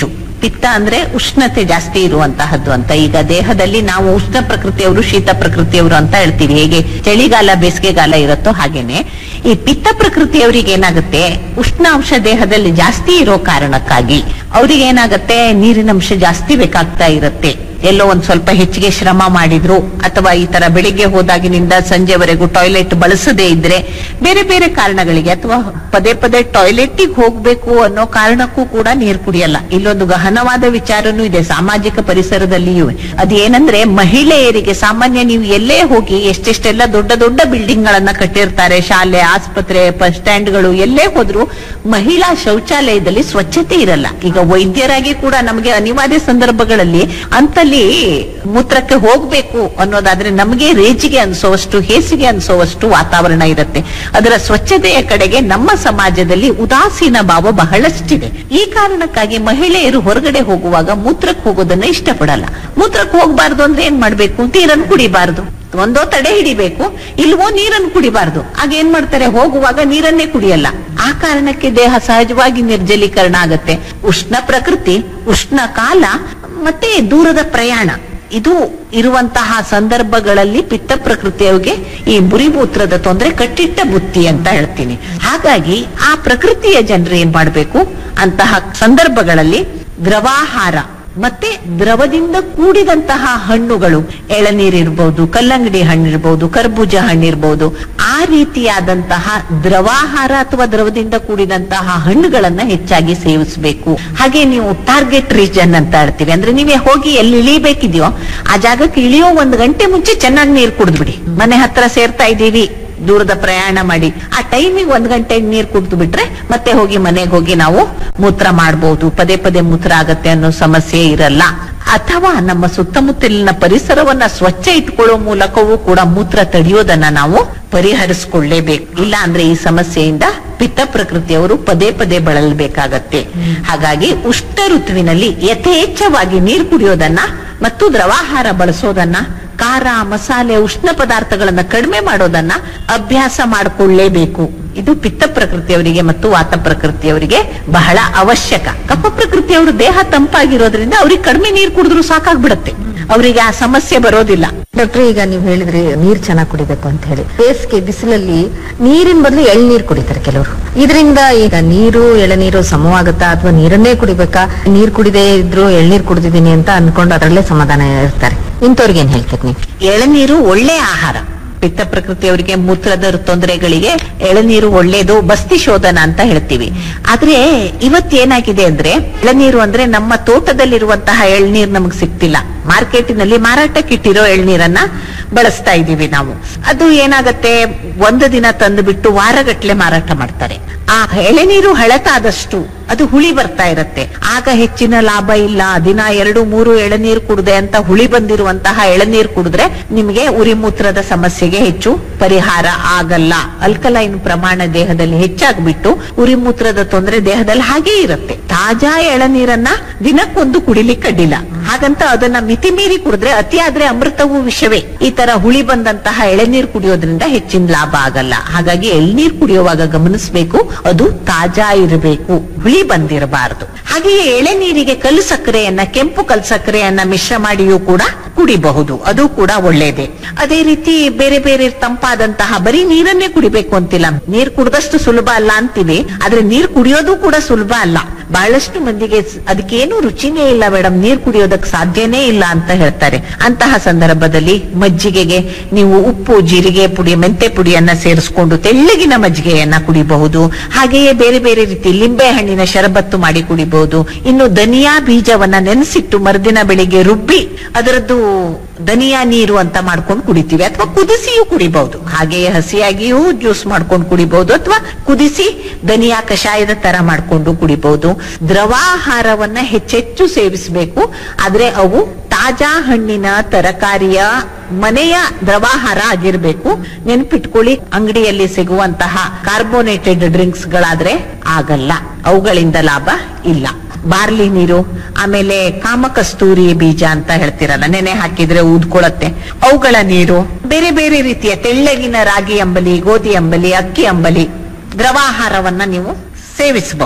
ಪಿತ್ತ ಅಂದ್ರೆ ಉಷ್ಣತೆ ಜಾಸ್ತಿ ಇರುವಂತಹದ್ದು ಅಂತ ಈಗ ದೇಹದಲ್ಲಿ ನಾವು ಉಷ್ಣ ಪ್ರಕೃತಿಯವರು ಶೀತ ಪ್ರಕೃತಿಯವರು ಅಂತ ಹೇಳ್ತೀವಿ ಹೇಗೆ ಚಳಿಗಾಲ ಬೇಸಿಗೆಗಾಲ ಇರುತ್ತೋ ಹಾಗೇನೆ ಈ ಪಿತ್ತ ಪ್ರಕೃತಿಯವರಿಗೆ ಏನಾಗುತ್ತೆ ಉಷ್ಣಾಂಶ ದೇಹದಲ್ಲಿ ಜಾಸ್ತಿ ಇರೋ ಕಾರಣಕ್ಕಾಗಿ ಅವ್ರಿಗೆ ಏನಾಗುತ್ತೆ ನೀರಿನ ಅಂಶ ಜಾಸ್ತಿ ಬೇಕಾಗ್ತಾ ಇರುತ್ತೆ ಎಲ್ಲೋ ಒಂದ್ ಸ್ವಲ್ಪ ಹೆಚ್ಚಿಗೆ ಶ್ರಮ ಮಾಡಿದ್ರು ಅಥವಾ ಈ ತರ ಬೆಳಿಗ್ಗೆ ಹೋದಾಗಿನಿಂದ ಸಂಜೆವರೆಗೂ ಟಾಯ್ಲೆಟ್ ಬಳಸದೇ ಇದ್ರೆ ಬೇರೆ ಬೇರೆ ಕಾರಣಗಳಿಗೆ ಅಥವಾ ಪದೇ ಪದೇ ಟಾಯ್ಲೆಟ್ಗೆ ಹೋಗ್ಬೇಕು ಅನ್ನೋ ಕಾರಣಕ್ಕೂ ಕೂಡ ನೀರು ಕುಡಿಯಲ್ಲ ಇಲ್ಲೊಂದು ಗಹನವಾದ ವಿಚಾರನೂ ಇದೆ ಸಾಮಾಜಿಕ ಪರಿಸರದಲ್ಲಿಯೂ ಅದೇನಂದ್ರೆ ಮಹಿಳೆಯರಿಗೆ ಸಾಮಾನ್ಯ ನೀವು ಎಲ್ಲೇ ಹೋಗಿ ಎಷ್ಟೆಷ್ಟೆಲ್ಲ ದೊಡ್ಡ ದೊಡ್ಡ ಬಿಲ್ಡಿಂಗ್ ಗಳನ್ನ ಕಟ್ಟಿರ್ತಾರೆ ಶಾಲೆ ಆಸ್ಪತ್ರೆ ಬಸ್ ಸ್ಟ್ಯಾಂಡ್ಗಳು ಎಲ್ಲೇ ಹೋದ್ರು ಮಹಿಳಾ ಶೌಚಾಲಯದಲ್ಲಿ ಸ್ವಚ್ಛತೆ ಇರಲ್ಲ ಈಗ ವೈದ್ಯರಾಗಿ ಕೂಡ ನಮಗೆ ಅನಿವಾರ್ಯ ಸಂದರ್ಭಗಳಲ್ಲಿ ಅಂತಲ್ಲಿ ಮೂತ್ರಕ್ಕೆ ಹೋಗ್ಬೇಕು ಅನ್ನೋದಾದ್ರೆ ನಮಗೆ ರೇಜಿಗೆ ಅನ್ಸೋವಷ್ಟು ಹೇಸಿಗೆ ಅನ್ಸೋವಷ್ಟು ವಾತಾವರಣ ಇರುತ್ತೆ ಅದರ ಸ್ವಚ್ಛತೆಯ ಕಡೆಗೆ ನಮ್ಮ ಸಮಾಜದಲ್ಲಿ ಉದಾಸೀನ ಭಾವ ಬಹಳಷ್ಟಿದೆ ಈ ಕಾರಣಕ್ಕಾಗಿ ಮಹಿಳೆಯರು ಹೊರಗಡೆ ಹೋಗುವಾಗ ಮೂತ್ರಕ್ಕೆ ಹೋಗೋದನ್ನ ಇಷ್ಟಪಡಲ್ಲ ಮೂತ್ರಕ್ಕೆ ಹೋಗ್ಬಾರ್ದು ಅಂದ್ರೆ ಏನ್ ಮಾಡ್ಬೇಕು ನೀರನ್ನು ಕುಡಿಬಾರ್ದು ಒಂದೋ ತಡೆ ಹಿಡಿಬೇಕು ಇಲ್ವೋ ನೀರನ್ನು ಕುಡಿಬಾರ್ದು ಆಗ ಏನ್ ಮಾಡ್ತಾರೆ ಹೋಗುವಾಗ ನೀರನ್ನೇ ಕುಡಿಯಲ್ಲ ಆ ಕಾರಣಕ್ಕೆ ದೇಹ ಸಹಜವಾಗಿ ನಿರ್ಜಲೀಕರಣ ಆಗತ್ತೆ ಉಷ್ಣ ಪ್ರಕೃತಿ ಉಷ್ಣ ಕಾಲ ಮತ್ತೆ ದೂರದ ಪ್ರಯಾಣ ಇದು ಇರುವಂತಹ ಸಂದರ್ಭಗಳಲ್ಲಿ ಪಿತ್ತ ಪ್ರಕೃತಿಯವರಿಗೆ ಈ ಬುರಿಮೂತ್ರದ ತೊಂದರೆ ಕಟ್ಟಿಟ್ಟ ಬುತ್ತಿ ಅಂತ ಹೇಳ್ತೀನಿ ಹಾಗಾಗಿ ಆ ಪ್ರಕೃತಿಯ ಜನರು ಏನ್ ಮಾಡ್ಬೇಕು ಅಂತಹ ಸಂದರ್ಭಗಳಲ್ಲಿ ದ್ರವಾಹಾರ ಮತ್ತೆ ದ್ರವದಿಂದ ಕೂಡಿದಂತಹ ಹಣ್ಣುಗಳು ಎಳನೀರಿರ್ಬಹುದು ಕಲ್ಲಂಗಡಿ ಹಣ್ಣಿರ್ಬಹುದು ಕರ್ಬೂಜ ಹಣ್ಣಿರ್ಬಹುದು ಆ ರೀತಿಯಾದಂತಹ ದ್ರವಾಹಾರ ಅಥವಾ ದ್ರವದಿಂದ ಕೂಡಿದಂತಹ ಹಣ್ಣುಗಳನ್ನ ಹೆಚ್ಚಾಗಿ ಸೇವಿಸಬೇಕು ಹಾಗೆ ನೀವು ಟಾರ್ಗೆಟ್ ರೀಜನ್ ಅಂತ ಹೇಳ್ತೀವಿ ಅಂದ್ರೆ ನೀವೇ ಹೋಗಿ ಎಲ್ಲಿ ಇಳಿಬೇಕಿದೆಯೋ ಆ ಜಾಗಕ್ಕೆ ಇಳಿಯೋ ಒಂದು ಗಂಟೆ ಮುಂಚೆ ಚೆನ್ನಾಗಿ ನೀರು ಕುಡಿದ್ಬಿಡಿ ಮನೆ ಹತ್ರ ಸೇರ್ತಾ ಇದ್ದೀವಿ ದೂರದ ಪ್ರಯಾಣ ಮಾಡಿ ಆ ಟೈಮಿಗೆ ಒಂದ್ ಗಂಟೆ ನೀರ್ ಕುಡ್ದು ಬಿಟ್ರೆ ಮತ್ತೆ ಹೋಗಿ ಮನೆಗೆ ಹೋಗಿ ನಾವು ಮೂತ್ರ ಮಾಡಬಹುದು ಪದೇ ಪದೇ ಮೂತ್ರ ಆಗತ್ತೆ ಅನ್ನೋ ಸಮಸ್ಯೆ ಇರಲ್ಲ ಅಥವಾ ನಮ್ಮ ಸುತ್ತಮುತ್ತಲಿನ ಪರಿಸರವನ್ನ ಸ್ವಚ್ಛ ಇಟ್ಕೊಳ್ಳೋ ಮೂಲಕವೂ ಕೂಡ ಮೂತ್ರ ತಡೆಯೋದನ್ನ ನಾವು ಪರಿಹರಿಸಿಕೊಳ್ಳೇಬೇಕು ಇಲ್ಲ ಅಂದ್ರೆ ಈ ಸಮಸ್ಯೆಯಿಂದ ಪಿತ್ತ ಪ್ರಕೃತಿಯವರು ಪದೇ ಪದೇ ಬಳಲಬೇಕಾಗತ್ತೆ ಹಾಗಾಗಿ ಉಷ್ಣ ಋತುವಿನಲ್ಲಿ ಯಥೇಚ್ಛವಾಗಿ ನೀರು ಕುಡಿಯೋದನ್ನ ಮತ್ತು ದ್ರವಾಹಾರ ಬಳಸೋದನ್ನ ಖಾರ ಮಸಾಲೆ ಉಷ್ಣ ಪದಾರ್ಥಗಳನ್ನ ಕಡಿಮೆ ಮಾಡೋದನ್ನ ಅಭ್ಯಾಸ ಮಾಡಿಕೊಳ್ಳೇಬೇಕು ಇದು ಪಿತ್ತ ಪ್ರಕೃತಿಯವರಿಗೆ ಮತ್ತು ವಾತ ಪ್ರಕೃತಿಯವರಿಗೆ ಬಹಳ ಅವಶ್ಯಕ ಕಫ ಪ್ರಕೃತಿಯವರು ದೇಹ ತಂಪಾಗಿರೋದ್ರಿಂದ ಅವ್ರಿಗೆ ಕಡಿಮೆ ನೀರು ಕುಡಿದ್ರು ಸಾಕಾಗ್ಬಿಡತ್ತೆ ಅವರಿಗೆ ಆ ಸಮಸ್ಯೆ ಬರೋದಿಲ್ಲ ಡಾಕ್ಟರ್ ಈಗ ನೀವು ಹೇಳಿದ್ರಿ ನೀರ್ ಚೆನ್ನಾಗಿ ಕುಡಿಬೇಕು ಅಂತ ಹೇಳಿ ಬೇಸಿಗೆ ಬಿಸಿಲಲ್ಲಿ ನೀರಿನ ಬದಲು ಎಳ್ನೀರ್ ಕುಡಿತಾರೆ ಕೆಲವರು ಇದರಿಂದ ಈಗ ನೀರು ಎಳನೀರು ಸಮವಾಗುತ್ತಾ ಅಥವಾ ನೀರನ್ನೇ ಕುಡಿಬೇಕಾ ನೀರ್ ಕುಡಿದೇ ಇದ್ರು ಎಳ್ನೀರ್ ಕುಡಿದಿದ್ದೀನಿ ಅಂತ ಅನ್ಕೊಂಡು ಅದರಲ್ಲೇ ಸಮಾಧಾನ ಇರ್ತಾರೆ ಇಂಥವ್ರಿಗೆ ಏನ್ ಹೇಳ್ತೀರಿ ನೀವು ಎಳನೀರು ಒಳ್ಳೆ ಆಹಾರ ಪಿತ್ತ ಪ್ರಕೃತಿಯವರಿಗೆ ಮೂತ್ರದ ತೊಂದರೆಗಳಿಗೆ ಎಳನೀರು ಒಳ್ಳೇದು ಬಸ್ತಿ ಶೋಧನ ಅಂತ ಹೇಳ್ತೀವಿ ಆದ್ರೆ ಇವತ್ತೇನಾಗಿದೆ ಅಂದ್ರೆ ಎಳನೀರು ಅಂದ್ರೆ ನಮ್ಮ ತೋಟದಲ್ಲಿರುವಂತಹ ಎಳ್ನೀರ್ ನಮಗ್ ಸಿಗ್ತಿಲ್ಲ ಮಾರ್ಕೆಟಿನಲ್ಲಿ ಮಾರಾಟಕ್ಕಿಟ್ಟಿರೋ ಎಳ್ನೀರನ್ನ ಬಳಸ್ತಾ ಇದೀವಿ ನಾವು ಅದು ಏನಾಗತ್ತೆ ಒಂದು ದಿನ ತಂದು ಬಿಟ್ಟು ವಾರಗಟ್ಲೆ ಮಾರಾಟ ಮಾಡ್ತಾರೆ ಆ ಎಳೆನೀರು ಹಳತಾದಷ್ಟು ಅದು ಹುಳಿ ಬರ್ತಾ ಇರತ್ತೆ ಆಗ ಹೆಚ್ಚಿನ ಲಾಭ ಇಲ್ಲ ದಿನ ಎರಡು ಮೂರು ಎಳನೀರು ಕುಡ್ದೆ ಅಂತ ಹುಳಿ ಬಂದಿರುವಂತಹ ಎಳನೀರು ಕುಡಿದ್ರೆ ನಿಮಗೆ ಉರಿಮೂತ್ರದ ಸಮಸ್ಯೆಗೆ ಹೆಚ್ಚು ಪರಿಹಾರ ಆಗಲ್ಲ ಅಲ್ಕಲೈನ್ ಪ್ರಮಾಣ ದೇಹದಲ್ಲಿ ಹೆಚ್ಚಾಗ್ಬಿಟ್ಟು ಉರಿಮೂತ್ರದ ತೊಂದರೆ ದೇಹದಲ್ಲಿ ಹಾಗೇ ಇರುತ್ತೆ ತಾಜಾ ಎಳನೀರನ್ನ ದಿನಕ್ಕೊಂದು ಕುಡಿಲಿಕ್ಕೆ ಅಡ್ಡಿಲ್ಲ ಹಾಗಂತ ಅದನ್ನ ಮಿತಿ ಮೀರಿ ಕುಡಿದ್ರೆ ಅತಿಯಾದ್ರೆ ಅಮೃತವೂ ವಿಷವೇ ಈ ತರ ಹುಳಿ ಬಂದಂತಹ ಎಳೆನೀರು ಕುಡಿಯೋದ್ರಿಂದ ಹೆಚ್ಚಿನ ಲಾಭ ಆಗಲ್ಲ ಹಾಗಾಗಿ ಎಳ್ನೀರು ಕುಡಿಯುವಾಗ ಗಮನಿಸಬೇಕು ಅದು ತಾಜಾ ಇರಬೇಕು ಹುಳಿ ಬಂದಿರಬಾರದು ಹಾಗೆಯೇ ಎಳೆನೀರಿಗೆ ಕಲ್ಲು ಸಕ್ಕರೆಯನ್ನ ಕೆಂಪು ಕಲ್ಲು ಸಕ್ಕರೆಯನ್ನ ಮಿಶ್ರ ಮಾಡಿಯೂ ಕೂಡ ಕುಡಿಬಹುದು ಅದು ಕೂಡ ಒಳ್ಳೇದೇ ಅದೇ ರೀತಿ ಬೇರೆ ಬೇರೆ ತಂಪಾದಂತಹ ಬರೀ ನೀರನ್ನೇ ಕುಡಿಬೇಕು ಅಂತಿಲ್ಲ ನೀರ್ ಕುಡ್ದಷ್ಟು ಸುಲಭ ಅಲ್ಲ ಅಂತೀವಿ ಆದ್ರೆ ನೀರ್ ಕುಡಿಯೋದು ಕೂಡ ಸುಲಭ ಅಲ್ಲ ಬಹಳಷ್ಟು ಮಂದಿಗೆ ಸ್- ಅದಕ್ಕೇನು ರುಚಿನೇ ಇಲ್ಲ ಮೇಡಮ್ ನೀರ್ ಕುಡಿಯೋದಕ್ಕೆ ಸಾಧ್ಯನೇ ಇಲ್ಲ ಅಂತ ಹೇಳ್ತಾರೆ ಅಂತಹ ಸಂದರ್ಭದಲ್ಲಿ ಮಜ್ಜಿಗೆಗೆ ನೀವು ಉಪ್ಪು ಜೀರಿಗೆ ಪುಡಿ ಮೆಂತೆ ಪುಡಿಯನ್ನ ಸೇರಿಸ್ಕೊಂಡು ತೆಳ್ಳಗಿನ ಮಜ್ಜಿಗೆಯನ್ನ ಕುಡಿಬಹುದು ಹಾಗೆಯೇ ಬೇರೆ ಬೇರೆ ರೀತಿ ಲಿಂಬೆ ಹಣ್ಣಿನ ಶರಬತ್ತು ಮಾಡಿ ಕುಡಿಬಹುದು ಇನ್ನು ಧನಿಯಾ ಬೀಜವನ್ನ ನೆನೆಸಿಟ್ಟು ಮರುದಿನ ಬೆಳಿಗ್ಗೆ ರುಬ್ಬಿ ಅದರದ್ದು ಧನಿಯಾ ನೀರು ಅಂತ ಮಾಡ್ಕೊಂಡು ಕುಡಿತೀವಿ ಅಥವಾ ಕುದಿಸಿಯೂ ಕುಡಿಬಹುದು ಹಾಗೆಯೇ ಹಸಿಯಾಗಿಯೂ ಜ್ಯೂಸ್ ಮಾಡ್ಕೊಂಡು ಕುಡಿಬಹುದು ಅಥವಾ ಕುದಿಸಿ ಧನಿಯಾ ಕಷಾಯದ ತರ ಮಾಡ್ಕೊಂಡು ಕುಡಿಬಹುದು ದ್ರವಾಹಾರವನ್ನ ಹೆಚ್ಚೆಚ್ಚು ಸೇವಿಸಬೇಕು ಆದ್ರೆ ಅವು ತಾಜಾ ಹಣ್ಣಿನ ತರಕಾರಿಯ ಮನೆಯ ದ್ರವಾಹಾರ ಆಗಿರ್ಬೇಕು ನೆನ್ಪಿಟ್ಕೊಳ್ಳಿ ಅಂಗಡಿಯಲ್ಲಿ ಸಿಗುವಂತಹ ಕಾರ್ಬೋನೇಟೆಡ್ ಡ್ರಿಂಕ್ಸ್ ಗಳಾದ್ರೆ ಆಗಲ್ಲ ಅವುಗಳಿಂದ ಲಾಭ ಇಲ್ಲ ಬಾರ್ಲಿ ನೀರು ಆಮೇಲೆ ಕಾಮಕಸ್ತೂರಿ ಬೀಜ ಅಂತ ಹೇಳ್ತಿರಲ್ಲ ನೆನೆ ಹಾಕಿದ್ರೆ ಊದ್ಕೊಳತ್ತೆ ಅವುಗಳ ನೀರು ಬೇರೆ ಬೇರೆ ರೀತಿಯ ತೆಳ್ಳಗಿನ ರಾಗಿ ಅಂಬಲಿ ಗೋಧಿ ಅಂಬಲಿ ಅಕ್ಕಿ ಅಂಬಲಿ ದ್ರವಾಹಾರವನ್ನ ನೀವು ಸೇವಿಸಬಹುದು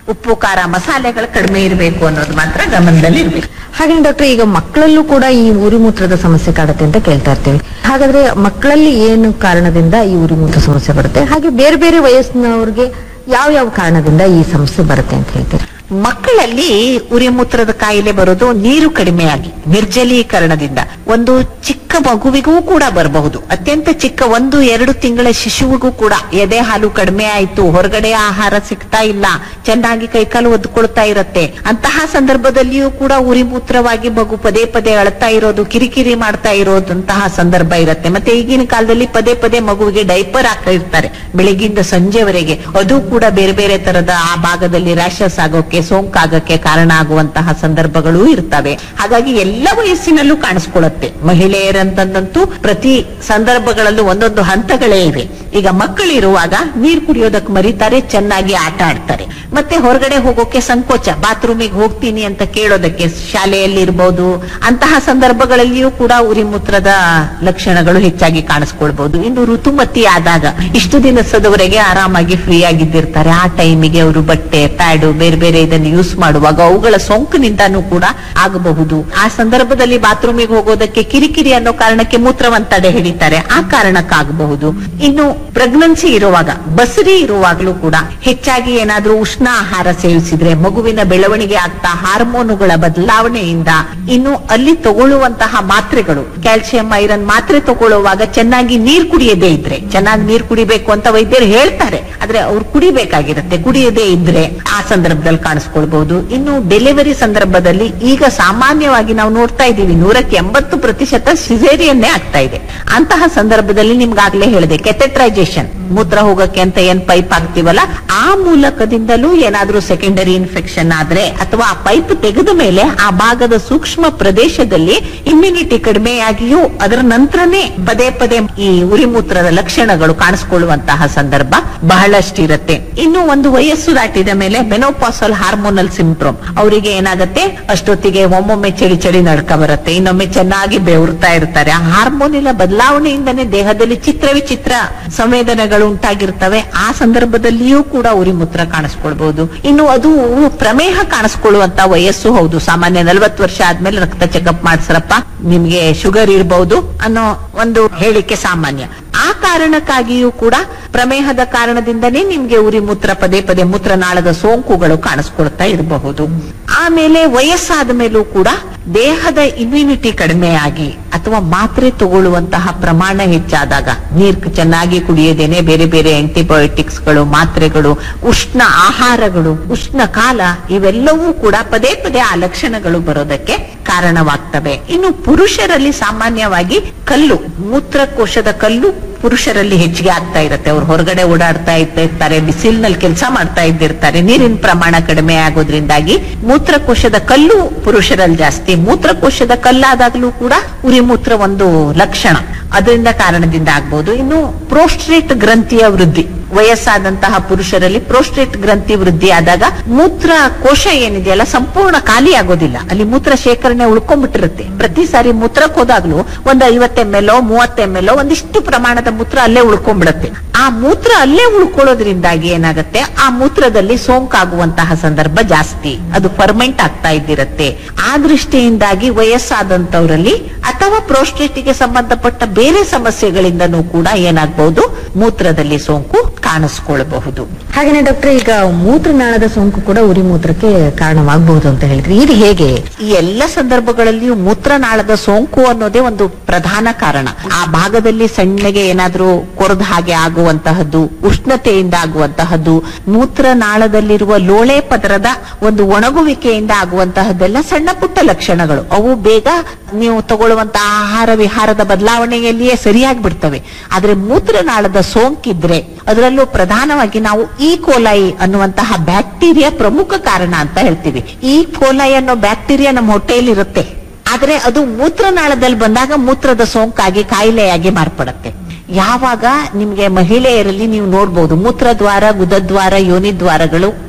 ಉಪ್ಪು ಖಾರ ಮಸಾಲೆಗಳು ಕಡಿಮೆ ಇರಬೇಕು ಅನ್ನೋದು ಮಾತ್ರ ಗಮನದಲ್ಲಿ ಇರ್ಬೇಕು ಹಾಗೆ ಡಾಕ್ಟರ್ ಈಗ ಮಕ್ಕಳಲ್ಲೂ ಕೂಡ ಈ ಉರಿಮೂತ್ರದ ಸಮಸ್ಯೆ ಕಾಡುತ್ತೆ ಅಂತ ಕೇಳ್ತಾ ಇರ್ತೀವಿ ಹಾಗಾದ್ರೆ ಮಕ್ಕಳಲ್ಲಿ ಏನು ಕಾರಣದಿಂದ ಈ ಉರಿಮೂತ್ರ ಸಮಸ್ಯೆ ಬರುತ್ತೆ ಹಾಗೆ ಬೇರೆ ಬೇರೆ ವಯಸ್ಸಿನವ್ರಿಗೆ ಯಾವ ಯಾವ ಕಾರಣದಿಂದ ಈ ಸಮಸ್ಯೆ ಬರುತ್ತೆ ಅಂತ ಹೇಳ್ತೀರಿ ಮಕ್ಕಳಲ್ಲಿ ಉರಿಮೂತ್ರದ ಕಾಯಿಲೆ ಬರೋದು ನೀರು ಕಡಿಮೆಯಾಗಿ ನಿರ್ಜಲೀಕರಣದಿಂದ ಒಂದು ಚಿಕ್ಕ ಮಗುವಿಗೂ ಕೂಡ ಬರಬಹುದು ಅತ್ಯಂತ ಚಿಕ್ಕ ಒಂದು ಎರಡು ತಿಂಗಳ ಶಿಶುವಿಗೂ ಕೂಡ ಎದೆ ಹಾಲು ಕಡಿಮೆ ಆಯ್ತು ಹೊರಗಡೆ ಆಹಾರ ಸಿಗ್ತಾ ಇಲ್ಲ ಚೆನ್ನಾಗಿ ಕೈಕಾಲು ಒದ್ಕೊಳ್ತಾ ಇರತ್ತೆ ಅಂತಹ ಸಂದರ್ಭದಲ್ಲಿಯೂ ಕೂಡ ಉರಿಮೂತ್ರವಾಗಿ ಮಗು ಪದೇ ಪದೇ ಅಳ್ತಾ ಇರೋದು ಕಿರಿಕಿರಿ ಮಾಡ್ತಾ ಇರೋದಂತಹ ಸಂದರ್ಭ ಇರುತ್ತೆ ಮತ್ತೆ ಈಗಿನ ಕಾಲದಲ್ಲಿ ಪದೇ ಪದೇ ಮಗುವಿಗೆ ಡೈಪರ್ ಹಾಕ್ತಾ ಇರ್ತಾರೆ ಬೆಳಿಗ್ಗಿಂದ ಸಂಜೆವರೆಗೆ ಅದು ಕೂಡ ಬೇರೆ ಬೇರೆ ತರದ ಆ ಭಾಗದಲ್ಲಿ ರ್ಯಾಷಸ್ ಆಗೋಕೆ ಸೋಂಕಾಗಕ್ಕೆ ಕಾರಣ ಆಗುವಂತಹ ಸಂದರ್ಭಗಳು ಇರ್ತವೆ ಹಾಗಾಗಿ ಎಲ್ಲ ವಯಸ್ಸಿನಲ್ಲೂ ಕಾಣಿಸ್ಕೊಳ್ಳುತ್ತೆ ಮಹಿಳೆಯರಂತಂದಂತೂ ಪ್ರತಿ ಸಂದರ್ಭಗಳಲ್ಲೂ ಒಂದೊಂದು ಹಂತಗಳೇ ಇವೆ ಈಗ ಮಕ್ಕಳಿರುವಾಗ ನೀರ್ ಕುಡಿಯೋದಕ್ಕೆ ಮರಿತಾರೆ ಚೆನ್ನಾಗಿ ಆಟ ಆಡ್ತಾರೆ ಮತ್ತೆ ಹೊರಗಡೆ ಹೋಗೋಕೆ ಸಂಕೋಚ ಬಾತ್ರೂಮಿಗೆ ಹೋಗ್ತೀನಿ ಅಂತ ಕೇಳೋದಕ್ಕೆ ಶಾಲೆಯಲ್ಲಿ ಇರ್ಬೋದು ಅಂತಹ ಸಂದರ್ಭಗಳಲ್ಲಿಯೂ ಕೂಡ ಉರಿಮೂತ್ರದ ಲಕ್ಷಣಗಳು ಹೆಚ್ಚಾಗಿ ಕಾಣಿಸ್ಕೊಳ್ಬಹುದು ಇನ್ನು ಋತುಮತಿ ಆದಾಗ ಇಷ್ಟು ದಿನಸದವರೆಗೆ ಆರಾಮಾಗಿ ಫ್ರೀ ಆಗಿದ್ದಿರ್ತಾರೆ ಆ ಟೈಮಿಗೆ ಅವರು ಬಟ್ಟೆ ಪ್ಯಾಡು ಬೇರೆ ಬೇರೆ ಇದನ್ನು ಯೂಸ್ ಮಾಡುವಾಗ ಅವುಗಳ ಸೋಂಕಿನಿಂದಾನೂ ಕೂಡ ಆಗಬಹುದು ಆ ಸಂದರ್ಭದಲ್ಲಿ ಬಾತ್ರೂಮಿಗೆ ಹೋಗೋದಕ್ಕೆ ಕಿರಿಕಿರಿ ಅನ್ನೋ ಕಾರಣಕ್ಕೆ ಮೂತ್ರವನ್ನು ತಡೆ ಹಿಡಿತಾರೆ ಆ ಕಾರಣಕ್ಕಾಗಬಹುದು ಇನ್ನು ಪ್ರೆಗ್ನೆನ್ಸಿ ಇರುವಾಗ ಬಸರಿ ಇರುವಾಗಲೂ ಕೂಡ ಹೆಚ್ಚಾಗಿ ಏನಾದ್ರೂ ಉಷ್ಣ ಆಹಾರ ಸೇವಿಸಿದ್ರೆ ಮಗುವಿನ ಬೆಳವಣಿಗೆ ಆಗ್ತಾ ಹಾರ್ಮೋನುಗಳ ಬದಲಾವಣೆಯಿಂದ ಇನ್ನು ಅಲ್ಲಿ ತಗೊಳ್ಳುವಂತಹ ಮಾತ್ರೆಗಳು ಕ್ಯಾಲ್ಸಿಯಂ ಐರನ್ ಮಾತ್ರೆ ತಗೊಳ್ಳುವಾಗ ಚೆನ್ನಾಗಿ ನೀರ್ ಕುಡಿಯದೇ ಇದ್ರೆ ಚೆನ್ನಾಗಿ ನೀರ್ ಕುಡಿಬೇಕು ಅಂತ ವೈದ್ಯರು ಹೇಳ್ತಾರೆ ಆದ್ರೆ ಅವ್ರು ಕುಡಿಬೇಕಾಗಿರುತ್ತೆ ಕುಡಿಯದೇ ಇದ್ರೆ ಆ ಸಂದರ್ಭದಲ್ಲಿ ಕಾಣಿಸ್ಕೊಳ್ಬಹುದು ಇನ್ನು ಡೆಲಿವರಿ ಸಂದರ್ಭದಲ್ಲಿ ಈಗ ಸಾಮಾನ್ಯವಾಗಿ ನಾವು ನೋಡ್ತಾ ಇದ್ದೀವಿ ನೂರಕ್ಕೆ ಎಂಬತ್ತು ಪ್ರತಿಶತ ಸಿಸೇರಿಯನ್ನೇ ಆಗ್ತಾ ಇದೆ ಅಂತಹ ಸಂದರ್ಭದಲ್ಲಿ ನಿಮ್ಗಾಗ್ಲೇ ಹೇಳಿದೆ ಕೆಥೆಟ್ರೈಸೇಷನ್ ಮೂತ್ರ ಹೋಗಕ್ಕೆ ಅಂತ ಏನ್ ಪೈಪ್ ಹಾಕ್ತಿವಲ್ಲ ಆ ಮೂಲಕದಿಂದಲೂ ಏನಾದ್ರೂ ಸೆಕೆಂಡರಿ ಇನ್ಫೆಕ್ಷನ್ ಆದ್ರೆ ಅಥವಾ ಆ ಪೈಪ್ ತೆಗೆದ ಮೇಲೆ ಆ ಭಾಗದ ಸೂಕ್ಷ್ಮ ಪ್ರದೇಶದಲ್ಲಿ ಇಮ್ಯುನಿಟಿ ಕಡಿಮೆಯಾಗಿಯೂ ಅದರ ನಂತರನೇ ಪದೇ ಪದೇ ಈ ಉರಿಮೂತ್ರದ ಲಕ್ಷಣಗಳು ಕಾಣಿಸ್ಕೊಳ್ಳುವಂತಹ ಸಂದರ್ಭ ಬಹಳಷ್ಟಿರತ್ತೆ ಇನ್ನು ಒಂದು ವಯಸ್ಸು ದಾಟಿದ ಮೇಲೆ ಮೆನೋಪಾಸಲ್ ಹಾರ್ಮೋನಲ್ ಸಿಂಡ್ರೋಮ್ ಅವರಿಗೆ ಏನಾಗತ್ತೆ ಅಷ್ಟೊತ್ತಿಗೆ ಒಮ್ಮೊಮ್ಮೆ ಚಳಿ ಚಳಿ ನಡ್ಕ ಬರುತ್ತೆ ಇನ್ನೊಮ್ಮೆ ಚೆನ್ನಾಗಿ ಬೆವರ್ತಾ ಇರ್ತಾರೆ ಆ ಹಾರ್ಮೋನಿನ ಬದಲಾವಣೆಯಿಂದನೇ ದೇಹದಲ್ಲಿ ಚಿತ್ರ ವಿಚಿತ್ರ ಸಂವೇದನೆಗಳು ಉಂಟಾಗಿರ್ತವೆ ಆ ಸಂದರ್ಭದಲ್ಲಿಯೂ ಕೂಡ ಉರಿಮೂತ್ರ ಕಾಣಿಸ್ಕೊಳ್ಬಹುದು ಇನ್ನು ಅದು ಪ್ರಮೇಹ ಕಾಣಿಸ್ಕೊಳ್ಳುವಂತ ವಯಸ್ಸು ಹೌದು ಸಾಮಾನ್ಯ ನಲವತ್ತು ವರ್ಷ ಆದ್ಮೇಲೆ ರಕ್ತ ಚೆಕಪ್ ಮಾಡ್ಸರಪ್ಪ ನಿಮ್ಗೆ ಶುಗರ್ ಇರಬಹುದು ಅನ್ನೋ ಒಂದು ಹೇಳಿಕೆ ಸಾಮಾನ್ಯ ಆ ಕಾರಣಕ್ಕಾಗಿಯೂ ಕೂಡ ಪ್ರಮೇಹದ ಕಾರಣದಿಂದನೇ ನಿಮ್ಗೆ ಉರಿಮೂತ್ರ ಪದೇ ಪದೇ ಮೂತ್ರನಾಳದ ಸೋಂಕುಗಳು ಕಾಣಿಸ್ಕೊಳ್ತಾ ಇರಬಹುದು ಆಮೇಲೆ ವಯಸ್ಸಾದ ಮೇಲೂ ಕೂಡ ದೇಹದ ಇಮ್ಯುನಿಟಿ ಕಡಿಮೆಯಾಗಿ ಅಥವಾ ಮಾತ್ರೆ ತಗೊಳ್ಳುವಂತಹ ಪ್ರಮಾಣ ಹೆಚ್ಚಾದಾಗ ನೀರ್ ಚೆನ್ನಾಗಿ ಕುಡಿಯದೇನೆ ಬೇರೆ ಬೇರೆ ಆಂಟಿಬಯೋಟಿಕ್ಸ್ ಗಳು ಮಾತ್ರೆಗಳು ಉಷ್ಣ ಆಹಾರಗಳು ಉಷ್ಣ ಕಾಲ ಇವೆಲ್ಲವೂ ಕೂಡ ಪದೇ ಪದೇ ಆ ಲಕ್ಷಣಗಳು ಬರೋದಕ್ಕೆ ಕಾರಣವಾಗ್ತವೆ ಇನ್ನು ಪುರುಷರಲ್ಲಿ ಸಾಮಾನ್ಯವಾಗಿ ಕಲ್ಲು ಮೂತ್ರಕೋಶದ ಕಲ್ಲು ಪುರುಷರಲ್ಲಿ ಹೆಚ್ಚಿಗೆ ಆಗ್ತಾ ಇರುತ್ತೆ ಅವ್ರು ಹೊರಗಡೆ ಓಡಾಡ್ತಾ ಇರ್ತಾ ಇರ್ತಾರೆ ಬಿಸಿಲಿನಲ್ಲಿ ಕೆಲಸ ಮಾಡ್ತಾ ಇದ್ದಿರ್ತಾರೆ ನೀರಿನ ಪ್ರಮಾಣ ಕಡಿಮೆ ಆಗೋದ್ರಿಂದಾಗಿ ಮೂತ್ರಕೋಶದ ಕಲ್ಲು ಪುರುಷರಲ್ಲಿ ಜಾಸ್ತಿ ಮೂತ್ರಕೋಶದ ಕಲ್ಲಾದಾಗ್ಲೂ ಕೂಡ ಉರಿಮೂತ್ರ ಒಂದು ಲಕ್ಷಣ ಅದರಿಂದ ಕಾರಣದಿಂದ ಆಗ್ಬಹುದು ಇನ್ನು ಪ್ರೋಸ್ಟ್ರೇಟ್ ಗ್ರಂಥಿಯ ವೃದ್ಧಿ ವಯಸ್ಸಾದಂತಹ ಪುರುಷರಲ್ಲಿ ಪ್ರೋಸ್ಟ್ರೇಟ್ ಗ್ರಂಥಿ ವೃದ್ಧಿ ಆದಾಗ ಮೂತ್ರ ಕೋಶ ಏನಿದೆಯಲ್ಲ ಸಂಪೂರ್ಣ ಖಾಲಿ ಆಗೋದಿಲ್ಲ ಅಲ್ಲಿ ಮೂತ್ರ ಶೇಖರಣೆ ಉಳ್ಕೊಂಡ್ಬಿಟ್ಟಿರುತ್ತೆ ಪ್ರತಿ ಸಾರಿ ಮೂತ್ರಕ್ಕೆ ಹೋದಾಗ್ಲೂ ಒಂದು ಐವತ್ತು ಎಂ ಎಲ್ ಮೂವತ್ತು ಎಂ ಎಲ್ ಒಂದಿಷ್ಟು ಪ್ರಮಾಣದ ಮೂತ್ರ ಅಲ್ಲೇ ಉಳ್ಕೊಂಡ್ಬಿಡುತ್ತೆ ಆ ಮೂತ್ರ ಅಲ್ಲೇ ಉಳ್ಕೊಳ್ಳೋದ್ರಿಂದಾಗಿ ಏನಾಗುತ್ತೆ ಆ ಮೂತ್ರದಲ್ಲಿ ಸೋಂಕಾಗುವಂತಹ ಸಂದರ್ಭ ಜಾಸ್ತಿ ಅದು ಫರ್ಮೆಂಟ್ ಆಗ್ತಾ ಇದ್ದಿರತ್ತೆ ಆ ದೃಷ್ಟಿಯಿಂದಾಗಿ ವಯಸ್ಸಾದಂತವರಲ್ಲಿ ಅಥವಾ ಪ್ರೋಸ್ಟೇಟ್ಗೆ ಸಂಬಂಧಪಟ್ಟ ಬೇರೆ ಸಮಸ್ಯೆಗಳಿಂದನೂ ಕೂಡ ಏನಾಗಬಹುದು ಮೂತ್ರದಲ್ಲಿ ಸೋಂಕು ಕಾಣಿಸ್ಕೊಳ್ಬಹುದು ಹಾಗೇನೆ ಡಾಕ್ಟರ್ ಈಗ ಮೂತ್ರನಾಳದ ಸೋಂಕು ಕೂಡ ಉರಿಮೂತ್ರಕ್ಕೆ ಕಾರಣವಾಗಬಹುದು ಅಂತ ಹೇಳಿದ್ರಿ ಇದು ಹೇಗೆ ಈ ಎಲ್ಲ ಸಂದರ್ಭಗಳಲ್ಲಿಯೂ ಮೂತ್ರನಾಳದ ಸೋಂಕು ಅನ್ನೋದೇ ಒಂದು ಪ್ರಧಾನ ಕಾರಣ ಆ ಭಾಗದಲ್ಲಿ ಸಣ್ಣಗೆ ಏನಾದ್ರೂ ಕೊರದ ಹಾಗೆ ಆಗುವಂತಹದ್ದು ಉಷ್ಣತೆಯಿಂದ ಆಗುವಂತಹದ್ದು ಮೂತ್ರನಾಳದಲ್ಲಿರುವ ಲೋಳೆ ಪದರದ ಒಂದು ಒಣಗುವಿಕೆಯಿಂದ ಆಗುವಂತಹದ್ದೆಲ್ಲ ಸಣ್ಣ ಪುಟ್ಟ ಲಕ್ಷಣಗಳು ಅವು ಬೇಗ ನೀವು ತಗೊಳ್ಳುವಂತಹ ಆಹಾರ ವಿಹಾರದ ಬದಲಾವಣೆಯಲ್ಲಿಯೇ ಸರಿಯಾಗಿ ಬಿಡ್ತವೆ ಆದ್ರೆ ಮೂತ್ರನಾಳದ ಸೋಂಕಿದ್ರೆ ಅದರಲ್ಲೂ ಪ್ರಧಾನವಾಗಿ ನಾವು ಈ ಕೋಲೈ ಅನ್ನುವಂತಹ ಬ್ಯಾಕ್ಟೀರಿಯಾ ಪ್ರಮುಖ ಕಾರಣ ಅಂತ ಹೇಳ್ತೀವಿ ಈ ಕೋಲೈ ಅನ್ನೋ ಬ್ಯಾಕ್ಟೀರಿಯಾ ನಮ್ಮ ಹೊಟ್ಟೆಯಲ್ಲಿ ಇರುತ್ತೆ ಆದ್ರೆ ಅದು ಮೂತ್ರನಾಳದಲ್ಲಿ ಬಂದಾಗ ಮೂತ್ರದ ಸೋಂಕಾಗಿ ಕಾಯಿಲೆಯಾಗಿ ಮಾರ್ಪಡುತ್ತೆ ಯಾವಾಗ ನಿಮ್ಗೆ ಮಹಿಳೆಯರಲ್ಲಿ ನೀವು ನೋಡ್ಬೋದು ಮೂತ್ರದ್ವಾರ ಗುದದ್ವಾರ ಯೋನಿದ್ವಾರಗಳು ಅಕ್ಕಪಕ್ಕ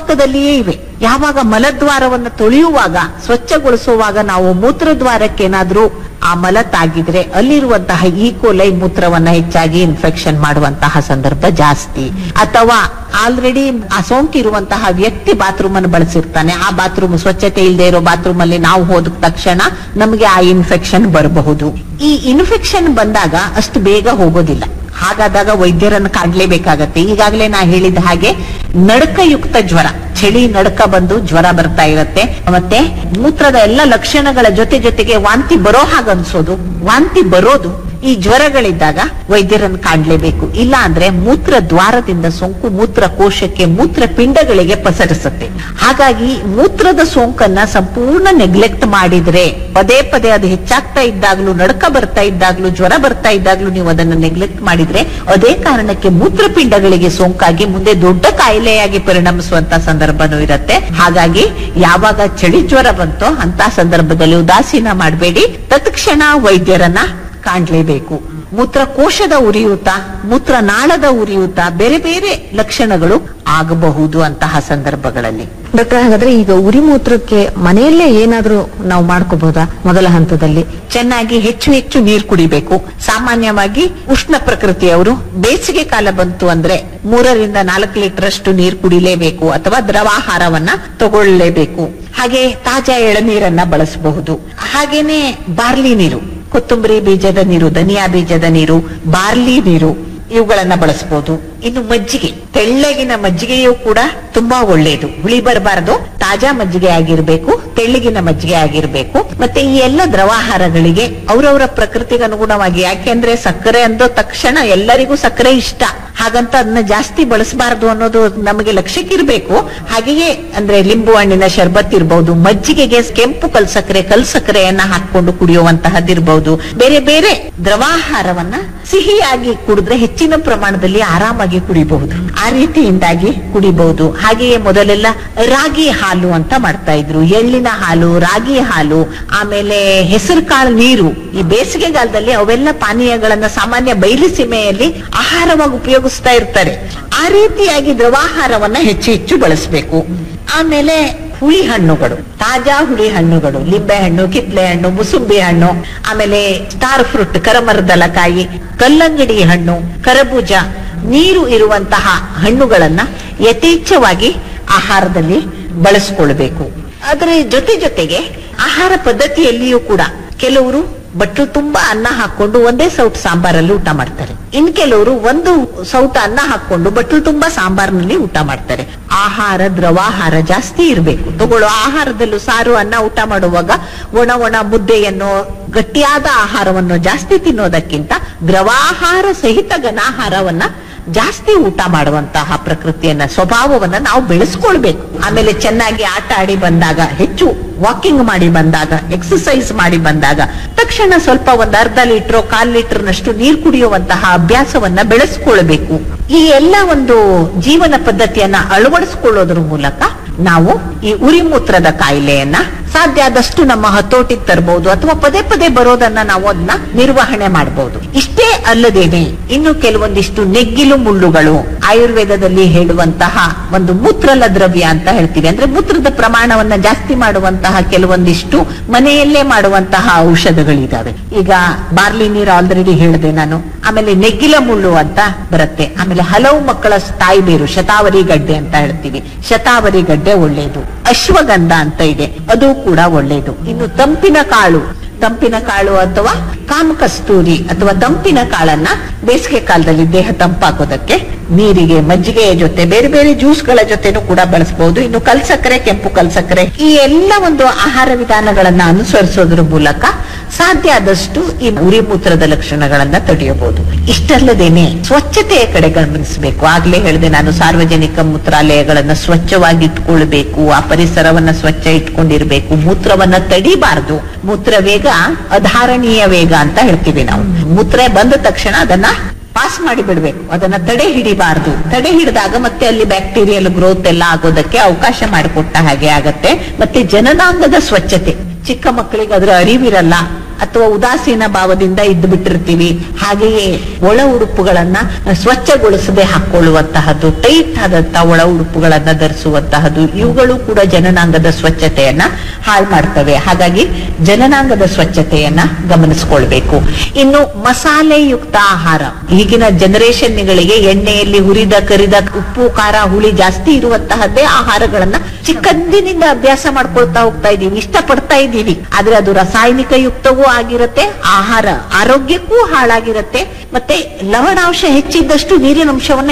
ಅಕ್ಕಪಕ್ಕದಲ್ಲಿಯೇ ಇವೆ ಯಾವಾಗ ಮಲದ್ವಾರವನ್ನು ತೊಳೆಯುವಾಗ ಸ್ವಚ್ಛಗೊಳಿಸುವಾಗ ನಾವು ಮೂತ್ರದ್ವಾರಕ್ಕೆ ಏನಾದ್ರೂ ಆ ಮಲ ತಾಗಿದ್ರೆ ಅಲ್ಲಿರುವಂತಹ ಈ ಕೋಲೈ ಮೂತ್ರವನ್ನ ಹೆಚ್ಚಾಗಿ ಇನ್ಫೆಕ್ಷನ್ ಮಾಡುವಂತಹ ಸಂದರ್ಭ ಜಾಸ್ತಿ ಅಥವಾ ಆಲ್ರೆಡಿ ಆ ಸೋಂಕಿರುವಂತಹ ವ್ಯಕ್ತಿ ಬಾತ್ರೂಮ್ ಅನ್ನು ಬಳಸಿರ್ತಾನೆ ಆ ಬಾತ್ರೂಮ್ ಸ್ವಚ್ಛತೆ ಇಲ್ಲದೆ ಇರೋ ಬಾತ್ರೂಮ್ ಅಲ್ಲಿ ನಾವು ಹೋದ ತಕ್ಷಣ ನಮಗೆ ಆ ಇನ್ಫೆಕ್ಷನ್ ಬರಬಹುದು ಈ ಇನ್ಫೆಕ್ಷನ್ ಬಂದಾಗ ಅಷ್ಟು ಬೇಗ ಹೋಗೋದಿಲ್ಲ ಹಾಗಾದಾಗ ವೈದ್ಯರನ್ನು ಕಾಡ್ಲೇಬೇಕಾಗತ್ತೆ ಈಗಾಗಲೇ ನಾ ಹೇಳಿದ ಹಾಗೆ ನಡಕಯುಕ್ತ ಜ್ವರ ಚಳಿ ನಡಕ ಬಂದು ಜ್ವರ ಬರ್ತಾ ಇರತ್ತೆ ಮತ್ತೆ ಮೂತ್ರದ ಎಲ್ಲ ಲಕ್ಷಣಗಳ ಜೊತೆ ಜೊತೆಗೆ ವಾಂತಿ ಬರೋ ಹಾಗನ್ಸೋದು ವಾಂತಿ ಬರೋದು ಈ ಜ್ವರಗಳಿದ್ದಾಗ ವೈದ್ಯರನ್ನು ಕಾಡ್ಲೇಬೇಕು ಇಲ್ಲ ಅಂದ್ರೆ ಮೂತ್ರ ದ್ವಾರದಿಂದ ಸೋಂಕು ಮೂತ್ರ ಕೋಶಕ್ಕೆ ಮೂತ್ರ ಪಿಂಡಗಳಿಗೆ ಪಸರಿಸುತ್ತೆ ಹಾಗಾಗಿ ಮೂತ್ರದ ಸೋಂಕನ್ನ ಸಂಪೂರ್ಣ ನೆಗ್ಲೆಕ್ಟ್ ಮಾಡಿದ್ರೆ ಪದೇ ಪದೇ ಅದು ಹೆಚ್ಚಾಗ್ತಾ ಇದ್ದಾಗ್ಲೂ ನಡಕ ಬರ್ತಾ ಇದ್ದಾಗ್ಲೂ ಜ್ವರ ಬರ್ತಾ ಇದ್ದಾಗ್ಲೂ ನೀವು ಅದನ್ನ ನೆಗ್ಲೆಕ್ಟ್ ಮಾಡಿದ್ರೆ ಅದೇ ಕಾರಣಕ್ಕೆ ಮೂತ್ರಪಿಂಡಗಳಿಗೆ ಸೋಂಕಾಗಿ ಮುಂದೆ ದೊಡ್ಡ ಕಾಯಿಲೆಯಾಗಿ ಪರಿಣಮಿಸುವಂತ ಸಂದರ್ಭನೂ ಇರುತ್ತೆ ಹಾಗಾಗಿ ಯಾವಾಗ ಚಳಿ ಜ್ವರ ಬಂತೋ ಅಂತ ಸಂದರ್ಭದಲ್ಲಿ ಉದಾಸೀನ ಮಾಡಬೇಡಿ ತತ್ಕ್ಷಣ ವೈದ್ಯರನ್ನ ಕಾಣ್ಲೇಬೇಕು ಮೂತ್ರಕೋಶದ ಉರಿಯೂತ ಮೂತ್ರನಾಳದ ಉರಿಯೂತ ಬೇರೆ ಬೇರೆ ಲಕ್ಷಣಗಳು ಆಗಬಹುದು ಅಂತಹ ಸಂದರ್ಭಗಳಲ್ಲಿ ಡಾಕ್ಟರ್ ಹಾಗಾದ್ರೆ ಈಗ ಉರಿ ಮೂತ್ರಕ್ಕೆ ಮನೆಯಲ್ಲೇ ಏನಾದ್ರೂ ನಾವು ಮಾಡ್ಕೋಬಹುದಾ ಮೊದಲ ಹಂತದಲ್ಲಿ ಚೆನ್ನಾಗಿ ಹೆಚ್ಚು ಹೆಚ್ಚು ನೀರು ಕುಡಿಬೇಕು ಸಾಮಾನ್ಯವಾಗಿ ಉಷ್ಣ ಪ್ರಕೃತಿಯವರು ಬೇಸಿಗೆ ಕಾಲ ಬಂತು ಅಂದ್ರೆ ಮೂರರಿಂದ ನಾಲ್ಕು ಲೀಟರ್ ಅಷ್ಟು ನೀರು ಕುಡಿಲೇಬೇಕು ಅಥವಾ ದ್ರವಾಹಾರವನ್ನ ತಗೊಳ್ಳಲೇಬೇಕು ಹಾಗೆ ತಾಜಾ ಎಳನೀರನ್ನ ಬಳಸಬಹುದು ಹಾಗೇನೆ ಬಾರ್ಲಿ ನೀರು ಕೊತ್ತಂಬರಿ ಬೀಜದ ನೀರು ಧನಿಯಾ ಬೀಜದ ನೀರು ಬಾರ್ಲಿ ನೀರು ಇವುಗಳನ್ನ ಬಳಸಬಹುದು ಇನ್ನು ಮಜ್ಜಿಗೆ ತೆಳ್ಳಗಿನ ಮಜ್ಜಿಗೆಯೂ ಕೂಡ ತುಂಬಾ ಒಳ್ಳೆಯದು ಹುಳಿ ಬರಬಾರದು ತಾಜಾ ಮಜ್ಜಿಗೆ ಆಗಿರ್ಬೇಕು ತೆಳ್ಳಗಿನ ಮಜ್ಜಿಗೆ ಆಗಿರ್ಬೇಕು ಮತ್ತೆ ಈ ಎಲ್ಲ ದ್ರವಾಹಾರಗಳಿಗೆ ಅವರವರ ಪ್ರಕೃತಿಗೆ ಅನುಗುಣವಾಗಿ ಯಾಕೆಂದ್ರೆ ಸಕ್ಕರೆ ಅಂದ ತಕ್ಷಣ ಎಲ್ಲರಿಗೂ ಸಕ್ಕರೆ ಇಷ್ಟ ಹಾಗಂತ ಅದನ್ನ ಜಾಸ್ತಿ ಬಳಸಬಾರದು ಅನ್ನೋದು ನಮಗೆ ಲಕ್ಷ್ಯಕ್ಕಿರ್ಬೇಕು ಹಾಗೆಯೇ ಅಂದ್ರೆ ಲಿಂಬು ಹಣ್ಣಿನ ಶರ್ಬತ್ ಇರಬಹುದು ಮಜ್ಜಿಗೆಗೆ ಕೆಂಪು ಕಲ್ಸಕ್ಕರೆ ಕಲ್ಸಕ್ಕರೆಯನ್ನ ಹಾಕೊಂಡು ಕುಡಿಯುವಂತಹದ್ದಿರಬಹುದು ಬೇರೆ ಬೇರೆ ದ್ರವಾಹಾರವನ್ನ ಸಿಹಿಯಾಗಿ ಕುಡಿದ್ರೆ ಹೆಚ್ಚಿನ ಪ್ರಮಾಣದಲ್ಲಿ ಆರಾಮಾಗಿ ಕುಡಿಬಹುದು ಆ ರೀತಿಯಿಂದಾಗಿ ಕುಡಿಬಹುದು ಹಾಗೆಯೇ ಮೊದಲೆಲ್ಲ ರಾಗಿ ಹಾಲು ಅಂತ ಮಾಡ್ತಾ ಇದ್ರು ಎಳ್ಳಿನ ಹಾಲು ರಾಗಿ ಹಾಲು ಆಮೇಲೆ ಹೆಸರು ಕಾಳು ನೀರು ಈ ಬೇಸಿಗೆಗಾಲದಲ್ಲಿ ಅವೆಲ್ಲ ಪಾನೀಯಗಳನ್ನ ಸಾಮಾನ್ಯ ಬಯಲು ಸೀಮೆಯಲ್ಲಿ ಆಹಾರವಾಗಿ ಉಪಯೋಗಿಸ್ತಾ ಇರ್ತಾರೆ ಆ ರೀತಿಯಾಗಿ ದ್ರವಾಹಾರವನ್ನ ಹೆಚ್ಚು ಹೆಚ್ಚು ಬಳಸಬೇಕು ಆಮೇಲೆ ಹುಳಿ ಹಣ್ಣುಗಳು ತಾಜಾ ಹುಳಿ ಹಣ್ಣುಗಳು ಲಿಂಬೆ ಹಣ್ಣು ಕಿತ್ಲೆ ಹಣ್ಣು ಮುಸುಂಬಿ ಹಣ್ಣು ಆಮೇಲೆ ಸ್ಟಾರ್ ಫ್ರೂಟ್ ಕರಮರದಲಕಾಯಿ ಕಲ್ಲಂಗಡಿ ಹಣ್ಣು ಕರಬೂಜ ನೀರು ಇರುವಂತಹ ಹಣ್ಣುಗಳನ್ನ ಯಥೇಚ್ಛವಾಗಿ ಆಹಾರದಲ್ಲಿ ಬಳಸ್ಕೊಳ್ಬೇಕು ಅದರ ಜೊತೆ ಜೊತೆಗೆ ಆಹಾರ ಪದ್ಧತಿಯಲ್ಲಿಯೂ ಕೂಡ ಕೆಲವರು ಬಟ್ಲು ತುಂಬಾ ಅನ್ನ ಹಾಕೊಂಡು ಒಂದೇ ಸೌಟ್ ಸಾಂಬಾರಲ್ಲಿ ಊಟ ಮಾಡ್ತಾರೆ ಇನ್ ಕೆಲವರು ಒಂದು ಸೌಟ್ ಅನ್ನ ಹಾಕೊಂಡು ಬಟ್ಲು ತುಂಬಾ ಸಾಂಬಾರ್ನಲ್ಲಿ ಊಟ ಮಾಡ್ತಾರೆ ಆಹಾರ ದ್ರವಾಹಾರ ಜಾಸ್ತಿ ಇರಬೇಕು ತಗೊಳ್ಳೋ ಆಹಾರದಲ್ಲೂ ಸಾರು ಅನ್ನ ಊಟ ಮಾಡುವಾಗ ಒಣ ಒಣ ಮುದ್ದೆಯನ್ನು ಗಟ್ಟಿಯಾದ ಆಹಾರವನ್ನು ಜಾಸ್ತಿ ತಿನ್ನೋದಕ್ಕಿಂತ ದ್ರವಾಹಾರ ಸಹಿತ ಘನಾಹಾರವನ್ನ ಜಾಸ್ತಿ ಊಟ ಮಾಡುವಂತಹ ಪ್ರಕೃತಿಯನ್ನ ಸ್ವಭಾವವನ್ನ ನಾವು ಬೆಳೆಸ್ಕೊಳ್ಬೇಕು ಆಮೇಲೆ ಚೆನ್ನಾಗಿ ಆಟ ಆಡಿ ಬಂದಾಗ ಹೆಚ್ಚು ವಾಕಿಂಗ್ ಮಾಡಿ ಬಂದಾಗ ಎಕ್ಸಸೈಸ್ ಮಾಡಿ ಬಂದಾಗ ತಕ್ಷಣ ಸ್ವಲ್ಪ ಒಂದ್ ಅರ್ಧ ಲೀಟರ್ ಕಾಲ್ ಲೀಟರ್ನಷ್ಟು ನೀರು ಕುಡಿಯುವಂತಹ ಅಭ್ಯಾಸವನ್ನ ಬೆಳೆಸ್ಕೊಳ್ಬೇಕು ಈ ಎಲ್ಲ ಒಂದು ಜೀವನ ಪದ್ಧತಿಯನ್ನ ಅಳವಡಿಸ್ಕೊಳ್ಳೋದ್ರ ಮೂಲಕ ನಾವು ಈ ಉರಿಮೂತ್ರದ ಕಾಯಿಲೆಯನ್ನ ಸಾಧ್ಯ ಆದಷ್ಟು ನಮ್ಮ ಹತೋಟಿಗೆ ತರಬಹುದು ಅಥವಾ ಪದೇ ಪದೇ ಬರೋದನ್ನ ನಾವು ಅದನ್ನ ನಿರ್ವಹಣೆ ಮಾಡಬಹುದು ಇಷ್ಟೇ ಅಲ್ಲದೇನೆ ಇನ್ನು ಕೆಲವೊಂದಿಷ್ಟು ನೆಗ್ಗಿಲು ಮುಳ್ಳುಗಳು ಆಯುರ್ವೇದದಲ್ಲಿ ಹೇಳುವಂತಹ ಒಂದು ಮೂತ್ರಲ ದ್ರವ್ಯ ಅಂತ ಹೇಳ್ತೀವಿ ಅಂದ್ರೆ ಮೂತ್ರದ ಪ್ರಮಾಣವನ್ನ ಜಾಸ್ತಿ ಮಾಡುವಂತಹ ಕೆಲವೊಂದಿಷ್ಟು ಮನೆಯಲ್ಲೇ ಮಾಡುವಂತಹ ಔಷಧಗಳಿದಾವೆ ಈಗ ಬಾರ್ಲಿ ನೀರು ಆಲ್ರೆಡಿ ಹೇಳಿದೆ ನಾನು ಆಮೇಲೆ ನೆಗ್ಗಿಲ ಮುಳ್ಳು ಅಂತ ಬರುತ್ತೆ ಆಮೇಲೆ ಹಲವು ಮಕ್ಕಳ ತಾಯಿ ಬೇರು ಶತಾವರಿ ಗಡ್ಡೆ ಅಂತ ಹೇಳ್ತೀವಿ ಶತಾವರಿ ಗಡ್ಡೆ ಒಳ್ಳೆಯದು ಅಶ್ವಗಂಧ ಅಂತ ಇದೆ ಅದು ಕೂಡ ಒಳ್ಳೆಯದು ಇನ್ನು ತಂಪಿನ ಕಾಳು ತಂಪಿನ ಕಾಳು ಅಥವಾ ಕಾಮಕಸ್ತೂರಿ ಅಥವಾ ತಂಪಿನ ಕಾಳನ್ನ ಬೇಸಿಗೆ ಕಾಲದಲ್ಲಿ ದೇಹ ತಂಪಾಕೋದಕ್ಕೆ ನೀರಿಗೆ ಮಜ್ಜಿಗೆಯ ಜೊತೆ ಬೇರೆ ಬೇರೆ ಜ್ಯೂಸ್ಗಳ ಜೊತೆನೂ ಕೂಡ ಬಳಸಬಹುದು ಇನ್ನು ಕಲ್ಸಕ್ಕರೆ ಕೆಂಪು ಕಲ್ಸಕ್ಕರೆ ಈ ಎಲ್ಲ ಒಂದು ಆಹಾರ ವಿಧಾನಗಳನ್ನ ಅನುಸರಿಸೋದ್ರ ಮೂಲಕ ಸಾಧ್ಯ ಆದಷ್ಟು ಈ ಉರಿಮೂತ್ರದ ಲಕ್ಷಣಗಳನ್ನ ತಡೆಯಬಹುದು ಇಷ್ಟಲ್ಲದೇನೆ ಸ್ವಚ್ಛತೆಯ ಕಡೆ ಗಮನಿಸಬೇಕು ಆಗ್ಲೇ ಹೇಳಿದೆ ನಾನು ಸಾರ್ವಜನಿಕ ಮೂತ್ರಾಲಯಗಳನ್ನ ಸ್ವಚ್ಛವಾಗಿ ಇಟ್ಕೊಳ್ಬೇಕು ಆ ಪರಿಸರವನ್ನ ಸ್ವಚ್ಛ ಇಟ್ಕೊಂಡಿರ್ಬೇಕು ಮೂತ್ರವನ್ನ ತಡಿಬಾರದು ಮೂತ್ರ ವೇಗ ಅಧಾರಣೀಯ ವೇಗ ಅಂತ ಹೇಳ್ತೀವಿ ನಾವು ಮೂತ್ರ ಬಂದ ತಕ್ಷಣ ಅದನ್ನ ಪಾಸ್ ಮಾಡಿ ಬಿಡ್ಬೇಕು ಅದನ್ನ ತಡೆ ಹಿಡಿಬಾರ್ದು ತಡೆ ಹಿಡಿದಾಗ ಮತ್ತೆ ಅಲ್ಲಿ ಬ್ಯಾಕ್ಟೀರಿಯಲ್ ಗ್ರೋತ್ ಎಲ್ಲ ಆಗೋದಕ್ಕೆ ಅವಕಾಶ ಮಾಡಿಕೊಟ್ಟ ಹಾಗೆ ಆಗತ್ತೆ ಮತ್ತೆ ಜನನಾಂಗದ ಸ್ವಚ್ಛತೆ ಚಿಕ್ಕ ಮಕ್ಕಳಿಗೆ ಅದರ ಅರಿವಿರಲ್ಲ ಅಥವಾ ಉದಾಸೀನ ಭಾವದಿಂದ ಇದ್ದು ಬಿಟ್ಟಿರ್ತೀವಿ ಹಾಗೆಯೇ ಒಳ ಉಡುಪುಗಳನ್ನ ಸ್ವಚ್ಛಗೊಳಿಸದೆ ಹಾಕೊಳ್ಳುವಂತಹದ್ದು ಟೈಟ್ ಆದಂತಹ ಒಳ ಉಡುಪುಗಳನ್ನ ಧರಿಸುವಂತಹದ್ದು ಇವುಗಳು ಕೂಡ ಜನನಾಂಗದ ಸ್ವಚ್ಛತೆಯನ್ನ ಹಾಳು ಮಾಡ್ತವೆ ಹಾಗಾಗಿ ಜನನಾಂಗದ ಸ್ವಚ್ಛತೆಯನ್ನ ಗಮನಿಸ್ಕೊಳ್ಬೇಕು ಇನ್ನು ಮಸಾಲೆಯುಕ್ತ ಆಹಾರ ಈಗಿನ ಜನರೇಷನ್ಗಳಿಗೆ ಎಣ್ಣೆಯಲ್ಲಿ ಹುರಿದ ಕರಿದ ಉಪ್ಪು ಖಾರ ಹುಳಿ ಜಾಸ್ತಿ ಇರುವಂತಹದ್ದೇ ಆಹಾರಗಳನ್ನ ಚಿಕ್ಕಂದಿನಿಂದ ಅಭ್ಯಾಸ ಮಾಡ್ಕೊಳ್ತಾ ಹೋಗ್ತಾ ಇದೀವಿ ಇಷ್ಟಪಡ್ತಾ ಇದ್ದೀವಿ ಆದ್ರೆ ಅದು ರಾಸಾಯನಿಕ ಯುಕ್ತವೂ ಆಗಿರುತ್ತೆ ಆಹಾರ ಆರೋಗ್ಯಕ್ಕೂ ಹಾಳಾಗಿರುತ್ತೆ ಮತ್ತೆ ಲವಣಾಂಶ ಹೆಚ್ಚಿದ್ದಷ್ಟು ನೀರಿನ ಅಂಶವನ್ನ